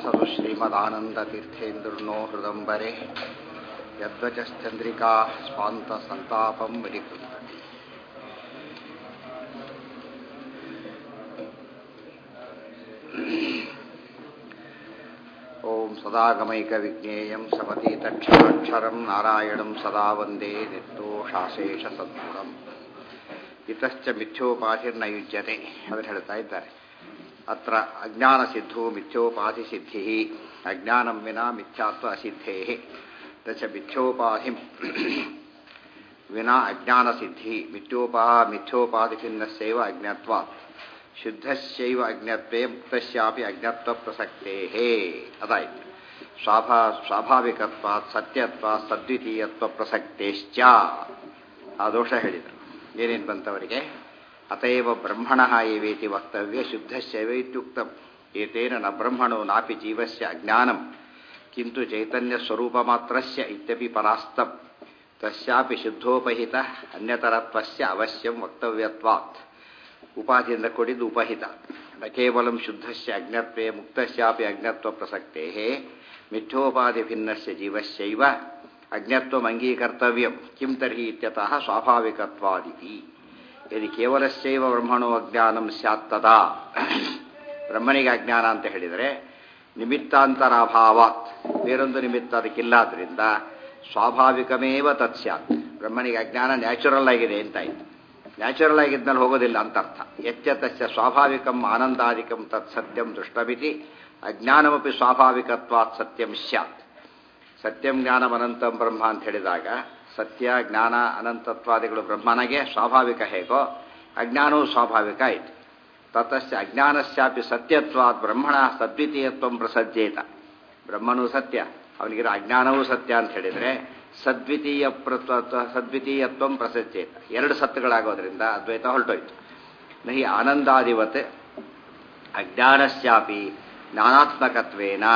ವಸತು ಶ್ರೀಮದಾನಂದತೀರ್ಥೇಂದ್ರನೋ ಹೃದಂಬರೆ ಯದ್ವಚಶ್ಚಂದ್ರಿಕಾ ಸ್ವಾಂತ ಸಂತಾಪಂ ವಿಲಿಖುಂತ ಓಂ ಸದಾಗಮೈಕವಿಜ್ಞೇಯಂ ಸಮತೀತಕ್ಷರಾಕ್ಷರಂ ನಾರಾಯಣಂ ಸದಾ ವಂದೇ ನಿರ್ದೋಷಾಶೇಷ ಸದ್ಗುಣಂ ಇತಶ್ಚ ಮಿಥ್ಯೋಪಾಧಿರ್ನ ಯುಜ್ಯತೆ ಅದನ್ನು ಹೇಳ್ತಾ ಇದ್ದಾರೆ ಅತ್ರ ಅಜ್ಞಾನ ಸಿದ್ಧೋ ಮಿಥ್ಯೋಪಾಧಿ ಸಿದ್ಧಿ ಅಜ್ಞಾನಂ ವಿನಾ ಮಿಥ್ಯಾತ್ವ ಅಸಿದ್ಧೇ ನ ಚ ಮಿಥ್ಯೋಪಾಧಿ ವಿನಾ ಅಜ್ಞಾನ ಸಿದ್ಧಿ ಮಿಥ್ಯೋಪಾ ಮಿಥ್ಯೋಪಾಧಿಭಿನ್ನಸ್ಯೈವ ಅಜ್ಞತ್ವಾತ್ ಶುದ್ಧಸ್ಯೈವ ಅಜ್ಞತ್ವೇ ಮುಕ್ತಸ್ಯಾಪಿ ಅಜ್ಞತ್ವ ಪ್ರಸಕ್ತೇ ಅದಾಯ್ತು ಸ್ವಾಭಾ ಸ್ವಾಭಾವಿಕತ್ವಾತ್ ಸತ್ಯತ್ವಾತ್ ಸದ್ವಿತೀಯತ್ವ ಪ್ರಸಕ್ತೇಶ್ಚ ಆ ದೋಷ ಹೇಳಿದರು ಏನೇನು ಬಂತವರಿಗೆ ಅತಯವ ಬ್ರಹ್ಮಣ ಏವೇತಿ ವಕ್ತವ್ಯ ಶುದ್ಧಸ್ಯವ ಇತ್ಯುಕ್ತ ಏತೇನ ನ ಬ್ರಹ್ಮಣೋ ನಾಪಿ ಜೀವಸ್ಯ ಅಜ್ಞಾನಂ ಕಿಂತು ಚೈತನ್ಯ ಸ್ವರೂಪ ಮಾತ್ರಸ್ಯ ಇತ್ಯಪಿ ಪರಾಸ್ತಂ ತಸ್ಯಾಪಿ ಶುದ್ಧೋಪಹಿತ ಅನ್ಯತರತ್ವಸ್ಯ ಅವಶ್ಯಂ ವಕ್ತವ್ಯತ್ವಾತ್ ಉಪಾಧಿಯಿಂದ ಕೊಡಿದ್ದು ಉಪಹಿತ ನ ಕೇವಲ ಶುದ್ಧಸ್ಯ ಅಜ್ಞತ್ವೇ ಮುಕ್ತಸ್ಯಾಪಿ ಅಜ್ಞತ್ವ ಪ್ರಸಕ್ತೇ ಮಿಥ್ಯೋಪಾಧಿ ಭಿನ್ನಸ್ಯ ಜೀವಸ್ಯೈವ ಅಜ್ಞತ್ವಂ ಅಂಗೀಕರ್ತವ್ಯಂ ಕಿಂ ತರ್ಹಿ ಇತ್ಯತಃ ಸ್ವಾಭಾವಿಕತ್ವಾದಿತಿ ಯದಿ ಕೇವಲಸ್ಯೈವ ಬ್ರಹ್ಮಣೋ ಅಜ್ಞಾನಂ ಸ್ಯಾತ್ ತದಾ ಬ್ರಹ್ಮನಿಗೆ ಅಜ್ಞಾನ ಅಂತ ಹೇಳಿದರೆ ನಿಮಿತ್ತಾಂತರಾಭಾವಾತ್ ಬೇರೊಂದು ನಿಮಿತ್ತ ಅದಕ್ಕಿಲ್ಲಾದ್ರಿಂದ ಸ್ವಾಭಾವಿಕಮೇವ ತತ್ ಸ್ಯಾತ್ ಬ್ರಹ್ಮನಿಗೆ ಅಜ್ಞಾನ ನ್ಯಾಚುರಲ್ ಆಗಿದೆ ಅಂತಾಯ್ತು ನ್ಯಾಚುರಲ್ ಆಗಿದ್ದಲ್ಲಿ ಹೋಗೋದಿಲ್ಲ ಅಂತ ಅರ್ಥ ಎಚ್ಚತಸ್ಯ ಸ್ವಾಭಾವಿಕಂ ಆನಂದಾದಿಕಂ ತತ್ ಸತ್ಯಂ ದೃಷ್ಟಮಿತಿ ಅಜ್ಞಾನಮಪಿ ಸ್ವಾಭಾವಿಕತ್ವಾತ್ ಸತ್ಯಂ ಸ್ಯಾತ್ ಸತ್ಯಂ ಜ್ಞಾನಂ ಅನಂತಂ ಬ್ರಹ್ಮ ಅಂತ ಹೇಳಿದಾಗ ಸತ್ಯ ಜ್ಞಾನ ಅನಂತತ್ವಾದಿಗಳು ಬ್ರಹ್ಮನಿಗೆ ಸ್ವಾಭಾವಿಕ ಹೇಗೋ ಅಜ್ಞಾನವೂ ಸ್ವಾಭಾವಿಕ ಆಯಿತು ತತಸ್ಯ ಅಜ್ಞಾನಸ್ಯಾಪಿ ಸತ್ಯತ್ವಾತ್ ಬ್ರಹ್ಮಣ ಸದ್ವಿತೀಯತ್ವ ಪ್ರಸಜ್ಜೇತ ಬ್ರಹ್ಮನೂ ಸತ್ಯ ಅವನಿಗಿರೋ ಅಜ್ಞಾನವೂ ಸತ್ಯ ಅಂತ ಹೇಳಿದರೆ ಸದ್ವಿತೀಯ ಸದ್ವಿತೀಯತ್ವ ಪ್ರಸಜ್ಜೇತ ಎರಡು ಸತ್ತುಗಳಾಗೋದ್ರಿಂದ ಅದ್ವೈತ ಹೊರಟೋಯ್ತು ನಹಿ ಆನಂದಾದಿವತ್ ಅಜ್ಞಾನಸ್ಯಾಪಿ ಜ್ಞಾನಾತ್ಮಕತ್ವೇನ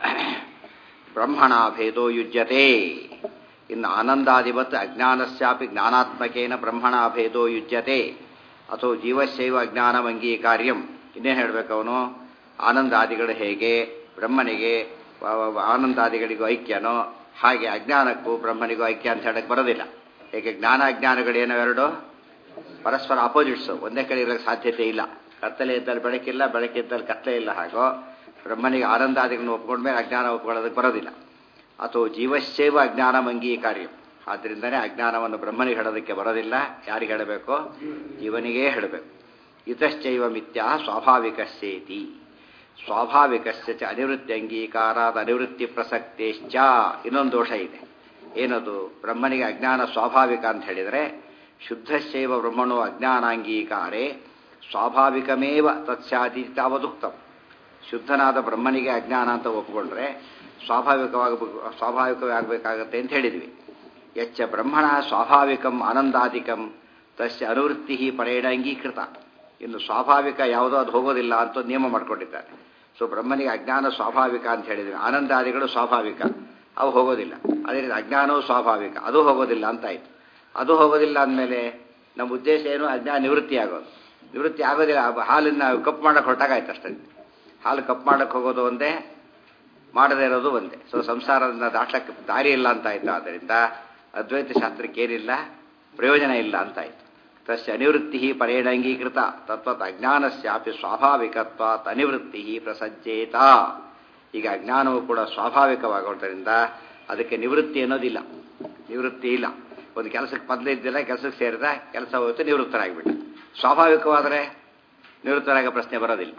ಬ್ರಹ್ಮಣ ಭೇದೋ ಯುಜ್ಯತೆ ಇನ್ನು ಆನಂದಾದಿವತ್ ಅಜ್ಞಾನಸ್ಯಾಪಿ ಜ್ಞಾನಾತ್ಮಕೇನ ಬ್ರಹ್ಮಣ ಭೇದೋ ಯುಜ್ಯತೆ ಅಥವಾ ಜೀವಶೈವ ಅಜ್ಞಾನಂ ಅಂಗೀಕಾರ್ಯಂ ಇನ್ನೇನು ಹೇಳಬೇಕು ಅವನು ಆನಂದಾದಿಗಳು ಹೇಗೆ ಬ್ರಹ್ಮನಿಗೆ ಆನಂದಾದಿಗಳಿಗೂ ಐಕ್ಯನೋ ಹಾಗೆ ಅಜ್ಞಾನಕ್ಕೂ ಬ್ರಹ್ಮನಿಗೂ ಐಕ್ಯ ಅಂತ ಹೇಳಕ್ಕೆ ಬರೋದಿಲ್ಲ ಏಕೆ ಜ್ಞಾನ ಅಜ್ಞಾನಗಳೇನವೆರಡು ಪರಸ್ಪರ ಅಪೋಸಿಟ್ಸು ಒಂದೇ ಕಡೆ ಇರೋಕ್ಕೆ ಸಾಧ್ಯತೆ ಇಲ್ಲ ಕತ್ತಲೆ ಇದ್ದಲ್ಲಿ ಬೆಳಕಿಲ್ಲ ಬೆಳಕಿದ್ದಲ್ಲಿ ಕತ್ತಲೆ ಇಲ್ಲ ಹಾಗೋ ಬ್ರಹ್ಮನಿಗೆ ಆನಂದಾದಿಗಳನ್ನು ಒಪ್ಕೊಂಡ್ಮೇಲೆ ಅಜ್ಞಾನ ಒಪ್ಕೊಳ್ಳೋದಕ್ಕೆ ಬರೋದಿಲ್ಲ ಅಥವಾ ಜೀವಶೈವ ಅಜ್ಞಾನಂ ಅಂಗೀಕಾರ್ಯಂ ಆದ್ದರಿಂದನೇ ಅಜ್ಞಾನವನ್ನು ಬ್ರಹ್ಮನಿಗೆ ಹೇಳೋದಕ್ಕೆ ಬರೋದಿಲ್ಲ ಯಾರಿಗೆ ಹೇಳಬೇಕು ಜೀವನಿಗೇ ಹೇಳಬೇಕು ಇತಶ್ಚೈವ ಮಿಥ್ಯಾ ಸ್ವಾಭಾವಿಕಸ್ಯೇತಿ ಸ್ವಾಭಾವಿಕಸ್ಯ ಚ ಅನಿವೃತ್ತಿ ಅಂಗೀಕಾರಾದ ಅನಿವೃತ್ತಿ ಪ್ರಸಕ್ತೇಶ್ಚ ಇನ್ನೊಂದು ದೋಷ ಇದೆ ಏನದು ಬ್ರಹ್ಮನಿಗೆ ಅಜ್ಞಾನ ಸ್ವಾಭಾವಿಕ ಅಂತ ಹೇಳಿದರೆ ಶುದ್ಧಶೈವ ಬ್ರಹ್ಮಣೋ ಅಜ್ಞಾನಾಂಗೀಕಾರೇ ಸ್ವಾಭಾವಿಕಮೇವ ತತ್ಸ್ಯಾದಿ ತಾವದುಕ್ತಂ ಶುದ್ಧನಾದ ಬ್ರಹ್ಮನಿಗೆ ಅಜ್ಞಾನ ಅಂತ ಒಪ್ಪಿಕೊಂಡ್ರೆ ಸ್ವಾಭಾವಿಕವಾಗ ಸ್ವಾಭಾವಿಕವಾಗಬೇಕಾಗತ್ತೆ ಅಂತ ಹೇಳಿದ್ವಿ ಯಚ್ಚ ಬ್ರಹ್ಮಣ ಸ್ವಾಭಾವಿಕಂ ಆನಂದಾಧಿಕಂ ತಸ್ಯ ಅನುವೃತ್ತಿ ಪರೇಣ ಅಂಗೀಕೃತ ಇನ್ನು ಸ್ವಾಭಾವಿಕ ಯಾವುದೋ ಅದು ಹೋಗೋದಿಲ್ಲ ಅಂತ ನಿಯಮ ಮಾಡ್ಕೊಂಡಿದ್ದಾರೆ ಸೊ ಬ್ರಹ್ಮನಿಗೆ ಅಜ್ಞಾನ ಸ್ವಾಭಾವಿಕ ಅಂತ ಹೇಳಿದ್ವಿ ಆನಂದಾದಿಗಳು ಸ್ವಾಭಾವಿಕ ಅವು ಹೋಗೋದಿಲ್ಲ ಅದೇ ರೀತಿ ಅಜ್ಞಾನವೂ ಸ್ವಾಭಾವಿಕ ಅದು ಹೋಗೋದಿಲ್ಲ ಅಂತಾಯ್ತು ಅದು ಹೋಗೋದಿಲ್ಲ ಅಂದಮೇಲೆ ನಮ್ಮ ಉದ್ದೇಶ ಏನು ಅಜ್ಞಾನ ನಿವೃತ್ತಿ ಆಗೋದು ನಿವೃತ್ತಿ ಆಗೋದಿಲ್ಲ ಹಾಲನ್ನು ಕಪ್ ಮಾಡೋಕೆ ಹೊರಟಾಗಾಯ್ತು ಅಷ್ಟೇ ಹಾಲು ಕಪ್ ಮಾಡೋಕ್ಕೆ ಹೋಗೋದು ಒಂದೇ ಮಾಡದೇ ಇರೋದು ಒಂದೇ ಸೊ ಸಂಸಾರದಿಂದ ದಾಟಕ್ಕೆ ದಾರಿ ಇಲ್ಲ ಅಂತ ಆಯ್ತು ಆದ್ದರಿಂದ ಅದ್ವೈತ ಶಾಸ್ತ್ರಕ್ಕೆ ಏನಿಲ್ಲ ಪ್ರಯೋಜನ ಇಲ್ಲ ಅಂತಾಯ್ತು ತಸ್ಯ ಅನಿವೃತ್ತಿ ಪರೇಣ ಅಂಗೀಕೃತ ತತ್ವತ್ ಅಜ್ಞಾನಸ್ಯಾಪಿ ಸ್ವಾಭಾವಿಕತ್ವಾತ್ ಅನಿವೃತ್ತಿ ಪ್ರಸಜ್ಜೇತ ಈಗ ಅಜ್ಞಾನವು ಕೂಡ ಸ್ವಾಭಾವಿಕವಾಗೋದ್ರಿಂದ ಅದಕ್ಕೆ ನಿವೃತ್ತಿ ಅನ್ನೋದಿಲ್ಲ ನಿವೃತ್ತಿ ಇಲ್ಲ ಒಂದು ಕೆಲಸಕ್ಕೆ ಮೊದಲೇ ಇದ್ದಿಲ್ಲ ಕೆಲಸಕ್ಕೆ ಸೇರಿದ ಕೆಲಸ ಹೋಯ್ತು ನಿವೃತ್ತರಾಗಿಬಿಟ್ಟು ಸ್ವಾಭಾವಿಕವಾದರೆ ನಿವೃತ್ತರಾಗೋ ಪ್ರಶ್ನೆ ಬರೋದಿಲ್ಲ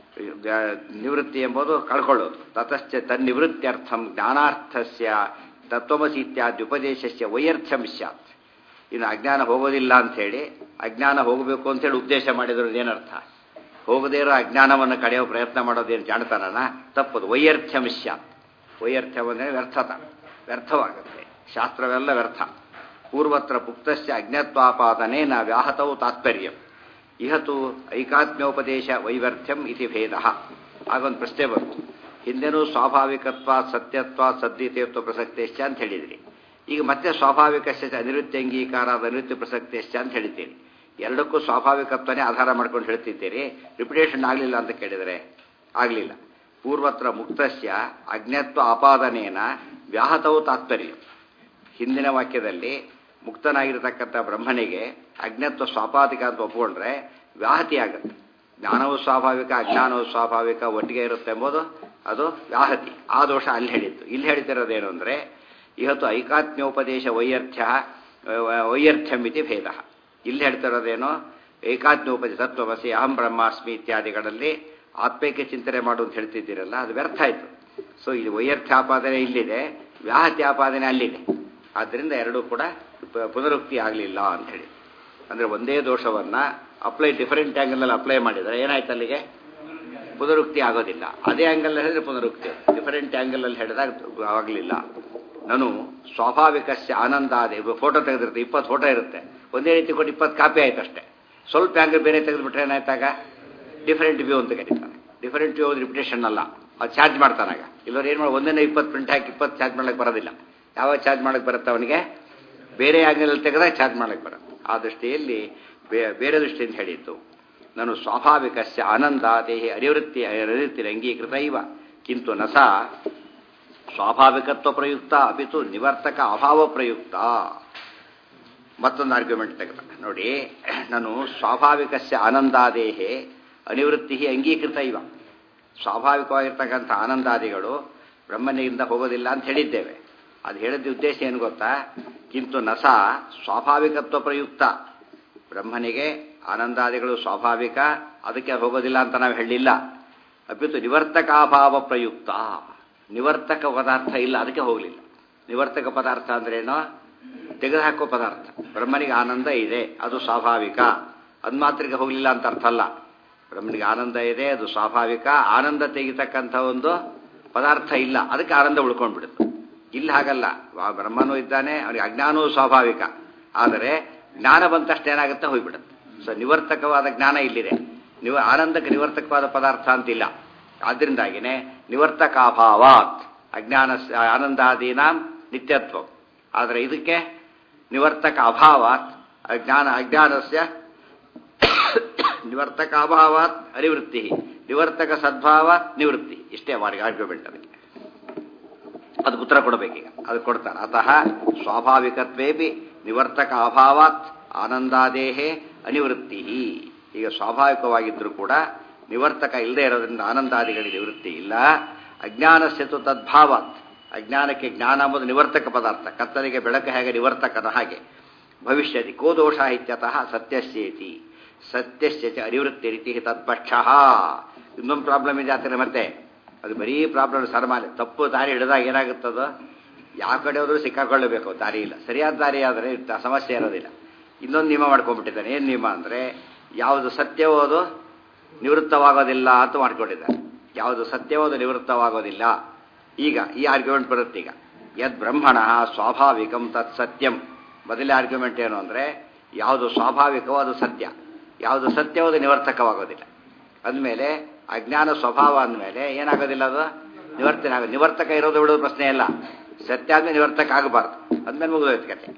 ನಿವೃತ್ತಿ ಎಂಬುದು ಕಳ್ಕೊಳ್ಳೋದು ತತಶ್ಚ ತನ್ನಿವೃತ್ತ್ಯರ್ಥಂ ಜ್ಞಾನಾರ್ಥಸ್ಯ ತತ್ವಮಸಿ ಇತ್ಯಾದಿ ಉಪದೇಶಸ್ಯ ವೈಯರ್ಥ್ಯಂ ಸ್ಯಾತ್ ಇನ್ನು ಅಜ್ಞಾನ ಹೋಗೋದಿಲ್ಲ ಅಂಥೇಳಿ ಅಜ್ಞಾನ ಹೋಗಬೇಕು ಅಂತೇಳಿ ಉದ್ದೇಶ ಮಾಡಿದ್ರು ಏನರ್ಥ ಹೋಗದೇ ಇರೋ ಅಜ್ಞಾನವನ್ನು ಕಡೆಯೋ ಪ್ರಯತ್ನ ಮಾಡೋದೇನು ಜಾಣ್ತಾನ ತಪ್ಪದು ವೈಯರ್ಥ್ಯಂ ಸ್ಯಾತ್ ವೈಯರ್ಥ್ಯಂ ಅಂದರೆ ವ್ಯರ್ಥತ ವ್ಯರ್ಥವಾಗುತ್ತೆ ಶಾಸ್ತ್ರವೆಲ್ಲ ವ್ಯರ್ಥ ಪೂರ್ವತ್ರ ಪುಕ್ತಸ್ಯ ಅಜ್ಞತ್ವಾಪಾದನೆ ನ ವ್ಯಾಹತವು ತಾತ್ಪರ್ಯಂ ಇಹತು ಐಕಾತ್ಮ್ಯೋಪದೇಶ ವೈವರ್ಥ್ಯಂ ಇತಿ ಭೇದ ಆಗೊಂದು ಪ್ರಶ್ನೆ ಬಂತು ಹಿಂದೆನೂ ಸ್ವಾಭಾವಿಕತ್ವ ಸತ್ಯತ್ವ ಸದ್ವಿತೀಯತ್ವ ಪ್ರಸಕ್ತೇಶ್ಚ ಅಂತ ಹೇಳಿದ್ರಿ ಈಗ ಮತ್ತೆ ಸ್ವಾಭಾವಿಕಶ್ಚ ಅನಿವೃತ್ತಿ ಅಂಗೀಕಾರ ಅನಿವೃತ್ತಿ ಪ್ರಸಕ್ತೇಶ್ಚ ಅಂತ ಹೇಳಿದ್ದೀರಿ ಎರಡಕ್ಕೂ ಸ್ವಾಭಾವಿಕತ್ವನೇ ಆಧಾರ ಮಾಡ್ಕೊಂಡು ಹೇಳ್ತಿದ್ದೀರಿ ರಿಪಿಟೇಷನ್ ಆಗಲಿಲ್ಲ ಅಂತ ಕೇಳಿದರೆ ಆಗಲಿಲ್ಲ ಪೂರ್ವತ್ರ ಮುಕ್ತಸ್ಯ ಅಜ್ಞತ್ವ ಆಪಾದನೇನ ವ್ಯಾಹತವು ತಾತ್ಪರ್ಯ ಹಿಂದಿನ ವಾಕ್ಯದಲ್ಲಿ ಮುಕ್ತನಾಗಿರತಕ್ಕಂಥ ಬ್ರಹ್ಮನಿಗೆ ಅಜ್ಞತ್ವ ಸ್ವಾಭಾವಿಕ ಅಂತ ಒಪ್ಕೊಂಡ್ರೆ ವ್ಯಾಹತಿ ಆಗುತ್ತೆ ಜ್ಞಾನವು ಸ್ವಾಭಾವಿಕ ಅಜ್ಞಾನವು ಸ್ವಾಭಾವಿಕ ಒಟ್ಟಿಗೆ ಇರುತ್ತೆ ಎಂಬುದು ಅದು ವ್ಯಾಹತಿ ಆ ದೋಷ ಅಲ್ಲಿ ಹೇಳಿತ್ತು ಇಲ್ಲಿ ಹೇಳ್ತಿರೋದೇನು ಅಂದರೆ ಇವತ್ತು ಐಕಾತ್ಮ್ಯೋಪದೇಶ ವೈಯರ್ಥ್ಯ ವೈಯರ್ಥ್ಯಂ ಇತಿ ಭೇದ ಇಲ್ಲಿ ಹೇಳ್ತಿರೋದೇನು ಏಕಾತ್ಮ್ಯೋಪದೇಶ ತತ್ವಮಸಿ ಅಹಂ ಬ್ರಹ್ಮಾಸ್ಮಿ ಇತ್ಯಾದಿಗಳಲ್ಲಿ ಆತ್ಮೈಕ್ಯ ಚಿಂತನೆ ಮಾಡು ಅಂತ ಹೇಳ್ತಿದ್ದೀರಲ್ಲ ಅದು ವ್ಯರ್ಥ ಆಯಿತು ಸೊ ಇಲ್ಲಿ ವೈಯರ್ಥ್ಯಾಪಾದನೆ ಇಲ್ಲಿದೆ ವ್ಯಾಹತ್ಯಾಪಾದನೆ ಅಲ್ಲಿದೆ ಆದ್ದರಿಂದ ಎರಡೂ ಕೂಡ ಪುನರುಕ್ತಿ ಆಗಲಿಲ್ಲ ಅಂತ ಹೇಳಿ ಅಂದರೆ ಒಂದೇ ದೋಷವನ್ನು ಅಪ್ಲೈ ಡಿಫರೆಂಟ್ ಆ್ಯಂಗಲಲ್ಲಿ ಅಪ್ಲೈ ಮಾಡಿದರೆ ಏನಾಯ್ತು ಅಲ್ಲಿಗೆ ಪುನರುಕ್ತಿ ಆಗೋದಿಲ್ಲ ಅದೇ ಆ್ಯಂಗಲ್ ಹೇಳಿದ್ರೆ ಪುನರುಕ್ತಿ ಡಿಫರೆಂಟ್ ಆ್ಯಂಗಲಲ್ಲಿ ಹೇಳಿದಾಗ ಆಗಲಿಲ್ಲ ನಾನು ಸ್ವಾಭಾವಿಕಸ್ಯ ಆನಂದ ಅದೇ ಫೋಟೋ ತೆಗೆದಿರುತ್ತೆ ಇಪ್ಪತ್ತು ಫೋಟೋ ಇರುತ್ತೆ ಒಂದೇ ರೀತಿ ಕೊಟ್ಟು ಇಪ್ಪತ್ತು ಕಾಪಿ ಆಯ್ತು ಅಷ್ಟೇ ಸ್ವಲ್ಪ ಆ್ಯಂಗಲ್ ಬೇರೆ ತೆಗೆದುಬಿಟ್ರೆ ಏನಾಯ್ತಾಗ ಡಿಫರೆಂಟ್ ವ್ಯೂ ಅಂತ ಕರೀತಾರೆ ಡಿಫರೆಂಟ್ ವ್ಯೂ ರಿಪಿಟೇಷನ್ ಅಲ್ಲ ಅದು ಚಾರ್ಜ್ ಮಾಡ್ತಾನಾಗ ಇಲ್ಲವ್ರು ಏನು ಮಾಡಿ ಒಂದೇ ಇಪ್ಪತ್ತು ಪ್ರಿಂಟ್ ಹಾಕಿ ಇಪ್ಪತ್ತು ಚಾರ್ಜ್ ಮಾಡಕ್ಕೆ ಬರೋದಿಲ್ಲ ಯಾವಾಗ ಚಾರ್ಜ್ ಮಾಡಕ್ಕೆ ಬರುತ್ತೆ ಅವನಿಗೆ ಬೇರೆ ಆ್ಯಂಗಲಲ್ಲಿ ತೆಗೆದಾಗ ಚಾರ್ಜ್ ಮಾಡಕ್ಕೆ ಬರುತ್ತೆ ಆ ದೃಷ್ಟಿಯಲ್ಲಿ ಬೇರೆ ದೃಷ್ಟಿಯಿಂದ ಹೇಳಿದ್ದು ನಾನು ಸ್ವಾಭಾವಿಕಸ್ಯ ಆನಂದಾದೇಹಿ ಅರಿವೃತ್ತಿ ಅರಿವೃತ್ತಿ ಅಂಗೀಕೃತ ಇವ ಕಿಂತು ನಸ ಸ್ವಾಭಾವಿಕತ್ವ ಪ್ರಯುಕ್ತ ಅಪಿತು ನಿವರ್ತಕ ಅಭಾವ ಪ್ರಯುಕ್ತ ಮತ್ತೊಂದು ಆರ್ಗ್ಯುಮೆಂಟ್ ತೆಗೆದ ನೋಡಿ ನಾನು ಸ್ವಾಭಾವಿಕಸ್ಯ ಆನಂದಾದೇಹೆ ಅನಿವೃತ್ತಿ ಅಂಗೀಕೃತ ಇವ ಸ್ವಾಭಾವಿಕವಾಗಿರ್ತಕ್ಕಂಥ ಆನಂದಾದಿಗಳು ಬ್ರಹ್ಮನಿಂದ ಹೋಗೋದಿಲ್ಲ ಅಂತ ಹೇಳಿದ್ದೇವೆ ಅದು ಹೇಳಿದ ಉದ್ದೇಶ ಏನು ಗೊತ್ತಾ ಕಿಂತು ನಸ ಸ್ವಾಭಾವಿಕತ್ವ ಪ್ರಯುಕ್ತ ಬ್ರಹ್ಮನಿಗೆ ಆನಂದಾದಿಗಳು ಸ್ವಾಭಾವಿಕ ಅದಕ್ಕೆ ಹೋಗೋದಿಲ್ಲ ಅಂತ ನಾವು ಹೇಳಿಲ್ಲ ಅಪಿತು ನಿವರ್ತಕಾಭಾವ ಪ್ರಯುಕ್ತ ನಿವರ್ತಕ ಪದಾರ್ಥ ಇಲ್ಲ ಅದಕ್ಕೆ ಹೋಗಲಿಲ್ಲ ನಿವರ್ತಕ ಪದಾರ್ಥ ಅಂದ್ರೇನು ತೆಗೆದುಹಾಕೋ ಪದಾರ್ಥ ಬ್ರಹ್ಮನಿಗೆ ಆನಂದ ಇದೆ ಅದು ಸ್ವಾಭಾವಿಕ ಅದು ಮಾತ್ರಕ್ಕೆ ಹೋಗಲಿಲ್ಲ ಅಂತ ಅರ್ಥ ಅಲ್ಲ ಬ್ರಹ್ಮನಿಗೆ ಆನಂದ ಇದೆ ಅದು ಸ್ವಾಭಾವಿಕ ಆನಂದ ತೆಗಿತಕ್ಕಂಥ ಒಂದು ಪದಾರ್ಥ ಇಲ್ಲ ಅದಕ್ಕೆ ಆನಂದ ಉಳ್ಕೊಂಡ್ಬಿಡುತ್ತೆ ಇಲ್ಲಿ ಹಾಗಲ್ಲ ಬ್ರಹ್ಮನೂ ಇದ್ದಾನೆ ಅವನಿಗೆ ಅಜ್ಞಾನವೂ ಸ್ವಾಭಾವಿಕ ಆದರೆ ಜ್ಞಾನ ಬಂತಷ್ಟು ಏನಾಗುತ್ತೆ ಹೋಗ್ಬಿಡುತ್ತೆ ಸೊ ನಿವರ್ತಕವಾದ ಜ್ಞಾನ ಇಲ್ಲಿದೆ ನಿವ ಆನಂದಕ್ಕೆ ನಿವರ್ತಕವಾದ ಪದಾರ್ಥ ಅಂತಿಲ್ಲ ಆದ್ದರಿಂದಾಗಿನೇ ನಿವರ್ತಕಾಭಾವಾತ್ ಅಜ್ಞಾನ ಆನಂದಾದೀನ ನಿತ್ಯತ್ವ ಆದರೆ ಇದಕ್ಕೆ ನಿವರ್ತಕ ಅಭಾವಾತ್ ಅಜ್ಞಾನ ಅಜ್ಞಾನಸ್ಯ ನಿವರ್ತಕ ಅಭಾವಾತ್ ಅನಿವೃತ್ತಿ ನಿವರ್ತಕ ಸದ್ಭಾವಾತ್ ನಿವೃತ್ತಿ ಇಷ್ಟೇ ಅವರಿಗೆ ಆರ್ಗ್ಯುಮೆಂಟ್ ಅದಕ್ಕೆ ಅದಕ್ಕೆ ಉತ್ತರ ಕೊಡಬೇಕೀಗ ಅದು ಕೊಡ್ತಾರೆ ಅತಃ ಸ್ವಾಭಾವಿಕತ್ವೇಪಿ ನಿವರ್ತಕ ಅಭಾವಾತ್ ಆನಂದಾದೇಹೇ ಅನಿವೃತ್ತಿ ಈಗ ಸ್ವಾಭಾವಿಕವಾಗಿದ್ದರೂ ಕೂಡ ನಿವರ್ತಕ ಇಲ್ಲದೆ ಇರೋದ್ರಿಂದ ಆನಂದಾದಿಗಳಿಗೆ ನಿವೃತ್ತಿ ಇಲ್ಲ ಅಜ್ಞಾನಸ್ಯತು ತದ್ಭಾವಾತ್ ಅಜ್ಞಾನಕ್ಕೆ ಜ್ಞಾನ ಎಂಬುದು ನಿವರ್ತಕ ಪದಾರ್ಥ ಕತ್ತಲಿಗೆ ಬೆಳಕು ಹೇಗೆ ನಿವರ್ತಕನ ಹಾಗೆ ಭವಿಷ್ಯತಿ ಕೋ ದೋಷ ಇತ್ಯತಃ ಸತ್ಯಸ್ಯೇತಿ ಸತ್ಯಸ್ಯ ಚ ಅನಿವೃತ್ತಿ ರೀತಿ ತತ್ಪಕ್ಷ ಇನ್ನೊಂದು ಪ್ರಾಬ್ಲಮ್ ಇದೆ ಆತರ ಮತ್ತೆ ಅದು ಬರೀ ಪ್ರಾಬ್ಲಮ್ ಸರ್ಮಾಲೆ ತಪ್ಪು ದಾರಿ ಹಿಡಿದಾಗ ಏನಾಗುತ್ತದೋ ಯಾವ ಕಡೆ ಹೋದ್ರೂ ಸಿಕ್ಕಾಕೊಳ್ಳಬೇಕು ದಾರಿ ಇಲ್ಲ ಸರಿಯಾದ ದಾರಿ ಆದರೆ ಸಮಸ್ಯೆ ಇರೋದಿಲ್ಲ ಇನ್ನೊಂದು ನಿಯಮ ಮಾಡ್ಕೊಂಡ್ಬಿಟ್ಟಿದ್ದಾನೆ ಏನು ನಿಯಮ ಅಂದರೆ ಯಾವುದು ಸತ್ಯವೋ ಅದು ನಿವೃತ್ತವಾಗೋದಿಲ್ಲ ಅಂತ ಮಾಡ್ಕೊಂಡಿದ್ದಾರೆ ಯಾವುದು ಸತ್ಯವೋ ಅದು ನಿವೃತ್ತವಾಗೋದಿಲ್ಲ ಈಗ ಈ ಆರ್ಗ್ಯುಮೆಂಟ್ ಬರುತ್ತೆ ಈಗ ಯದ್ ಬ್ರಹ್ಮಣ ಸ್ವಾಭಾವಿಕಂ ತತ್ ಸತ್ಯಂ ಮೊದಲೇ ಆರ್ಗ್ಯುಮೆಂಟ್ ಏನು ಅಂದರೆ ಯಾವುದು ಸ್ವಾಭಾವಿಕವೋ ಅದು ಸತ್ಯ ಯಾವುದು ಸತ್ಯವೋ ಅದು ನಿವರ್ತಕವಾಗೋದಿಲ್ಲ ಅಂದಮೇಲೆ ಅಜ್ಞಾನ ಸ್ವಭಾವ ಅಂದಮೇಲೆ ಏನಾಗೋದಿಲ್ಲ ಅದು ನಿವರ್ತನೆ ಆಗೋದು ನಿವರ್ತಕ ಇರೋದು ಬಿಡೋದು ಪ್ರಶ್ನೆ ಇಲ್ಲ ಸತ್ಯ ಆದ್ಮೇಲೆ ನಿವರ್ತಕ ಆಗಬಾರ್ದು ಅಂದ್ಮೇಲೆ ಮುಗಿದೋಯ್ತು ಕತೆ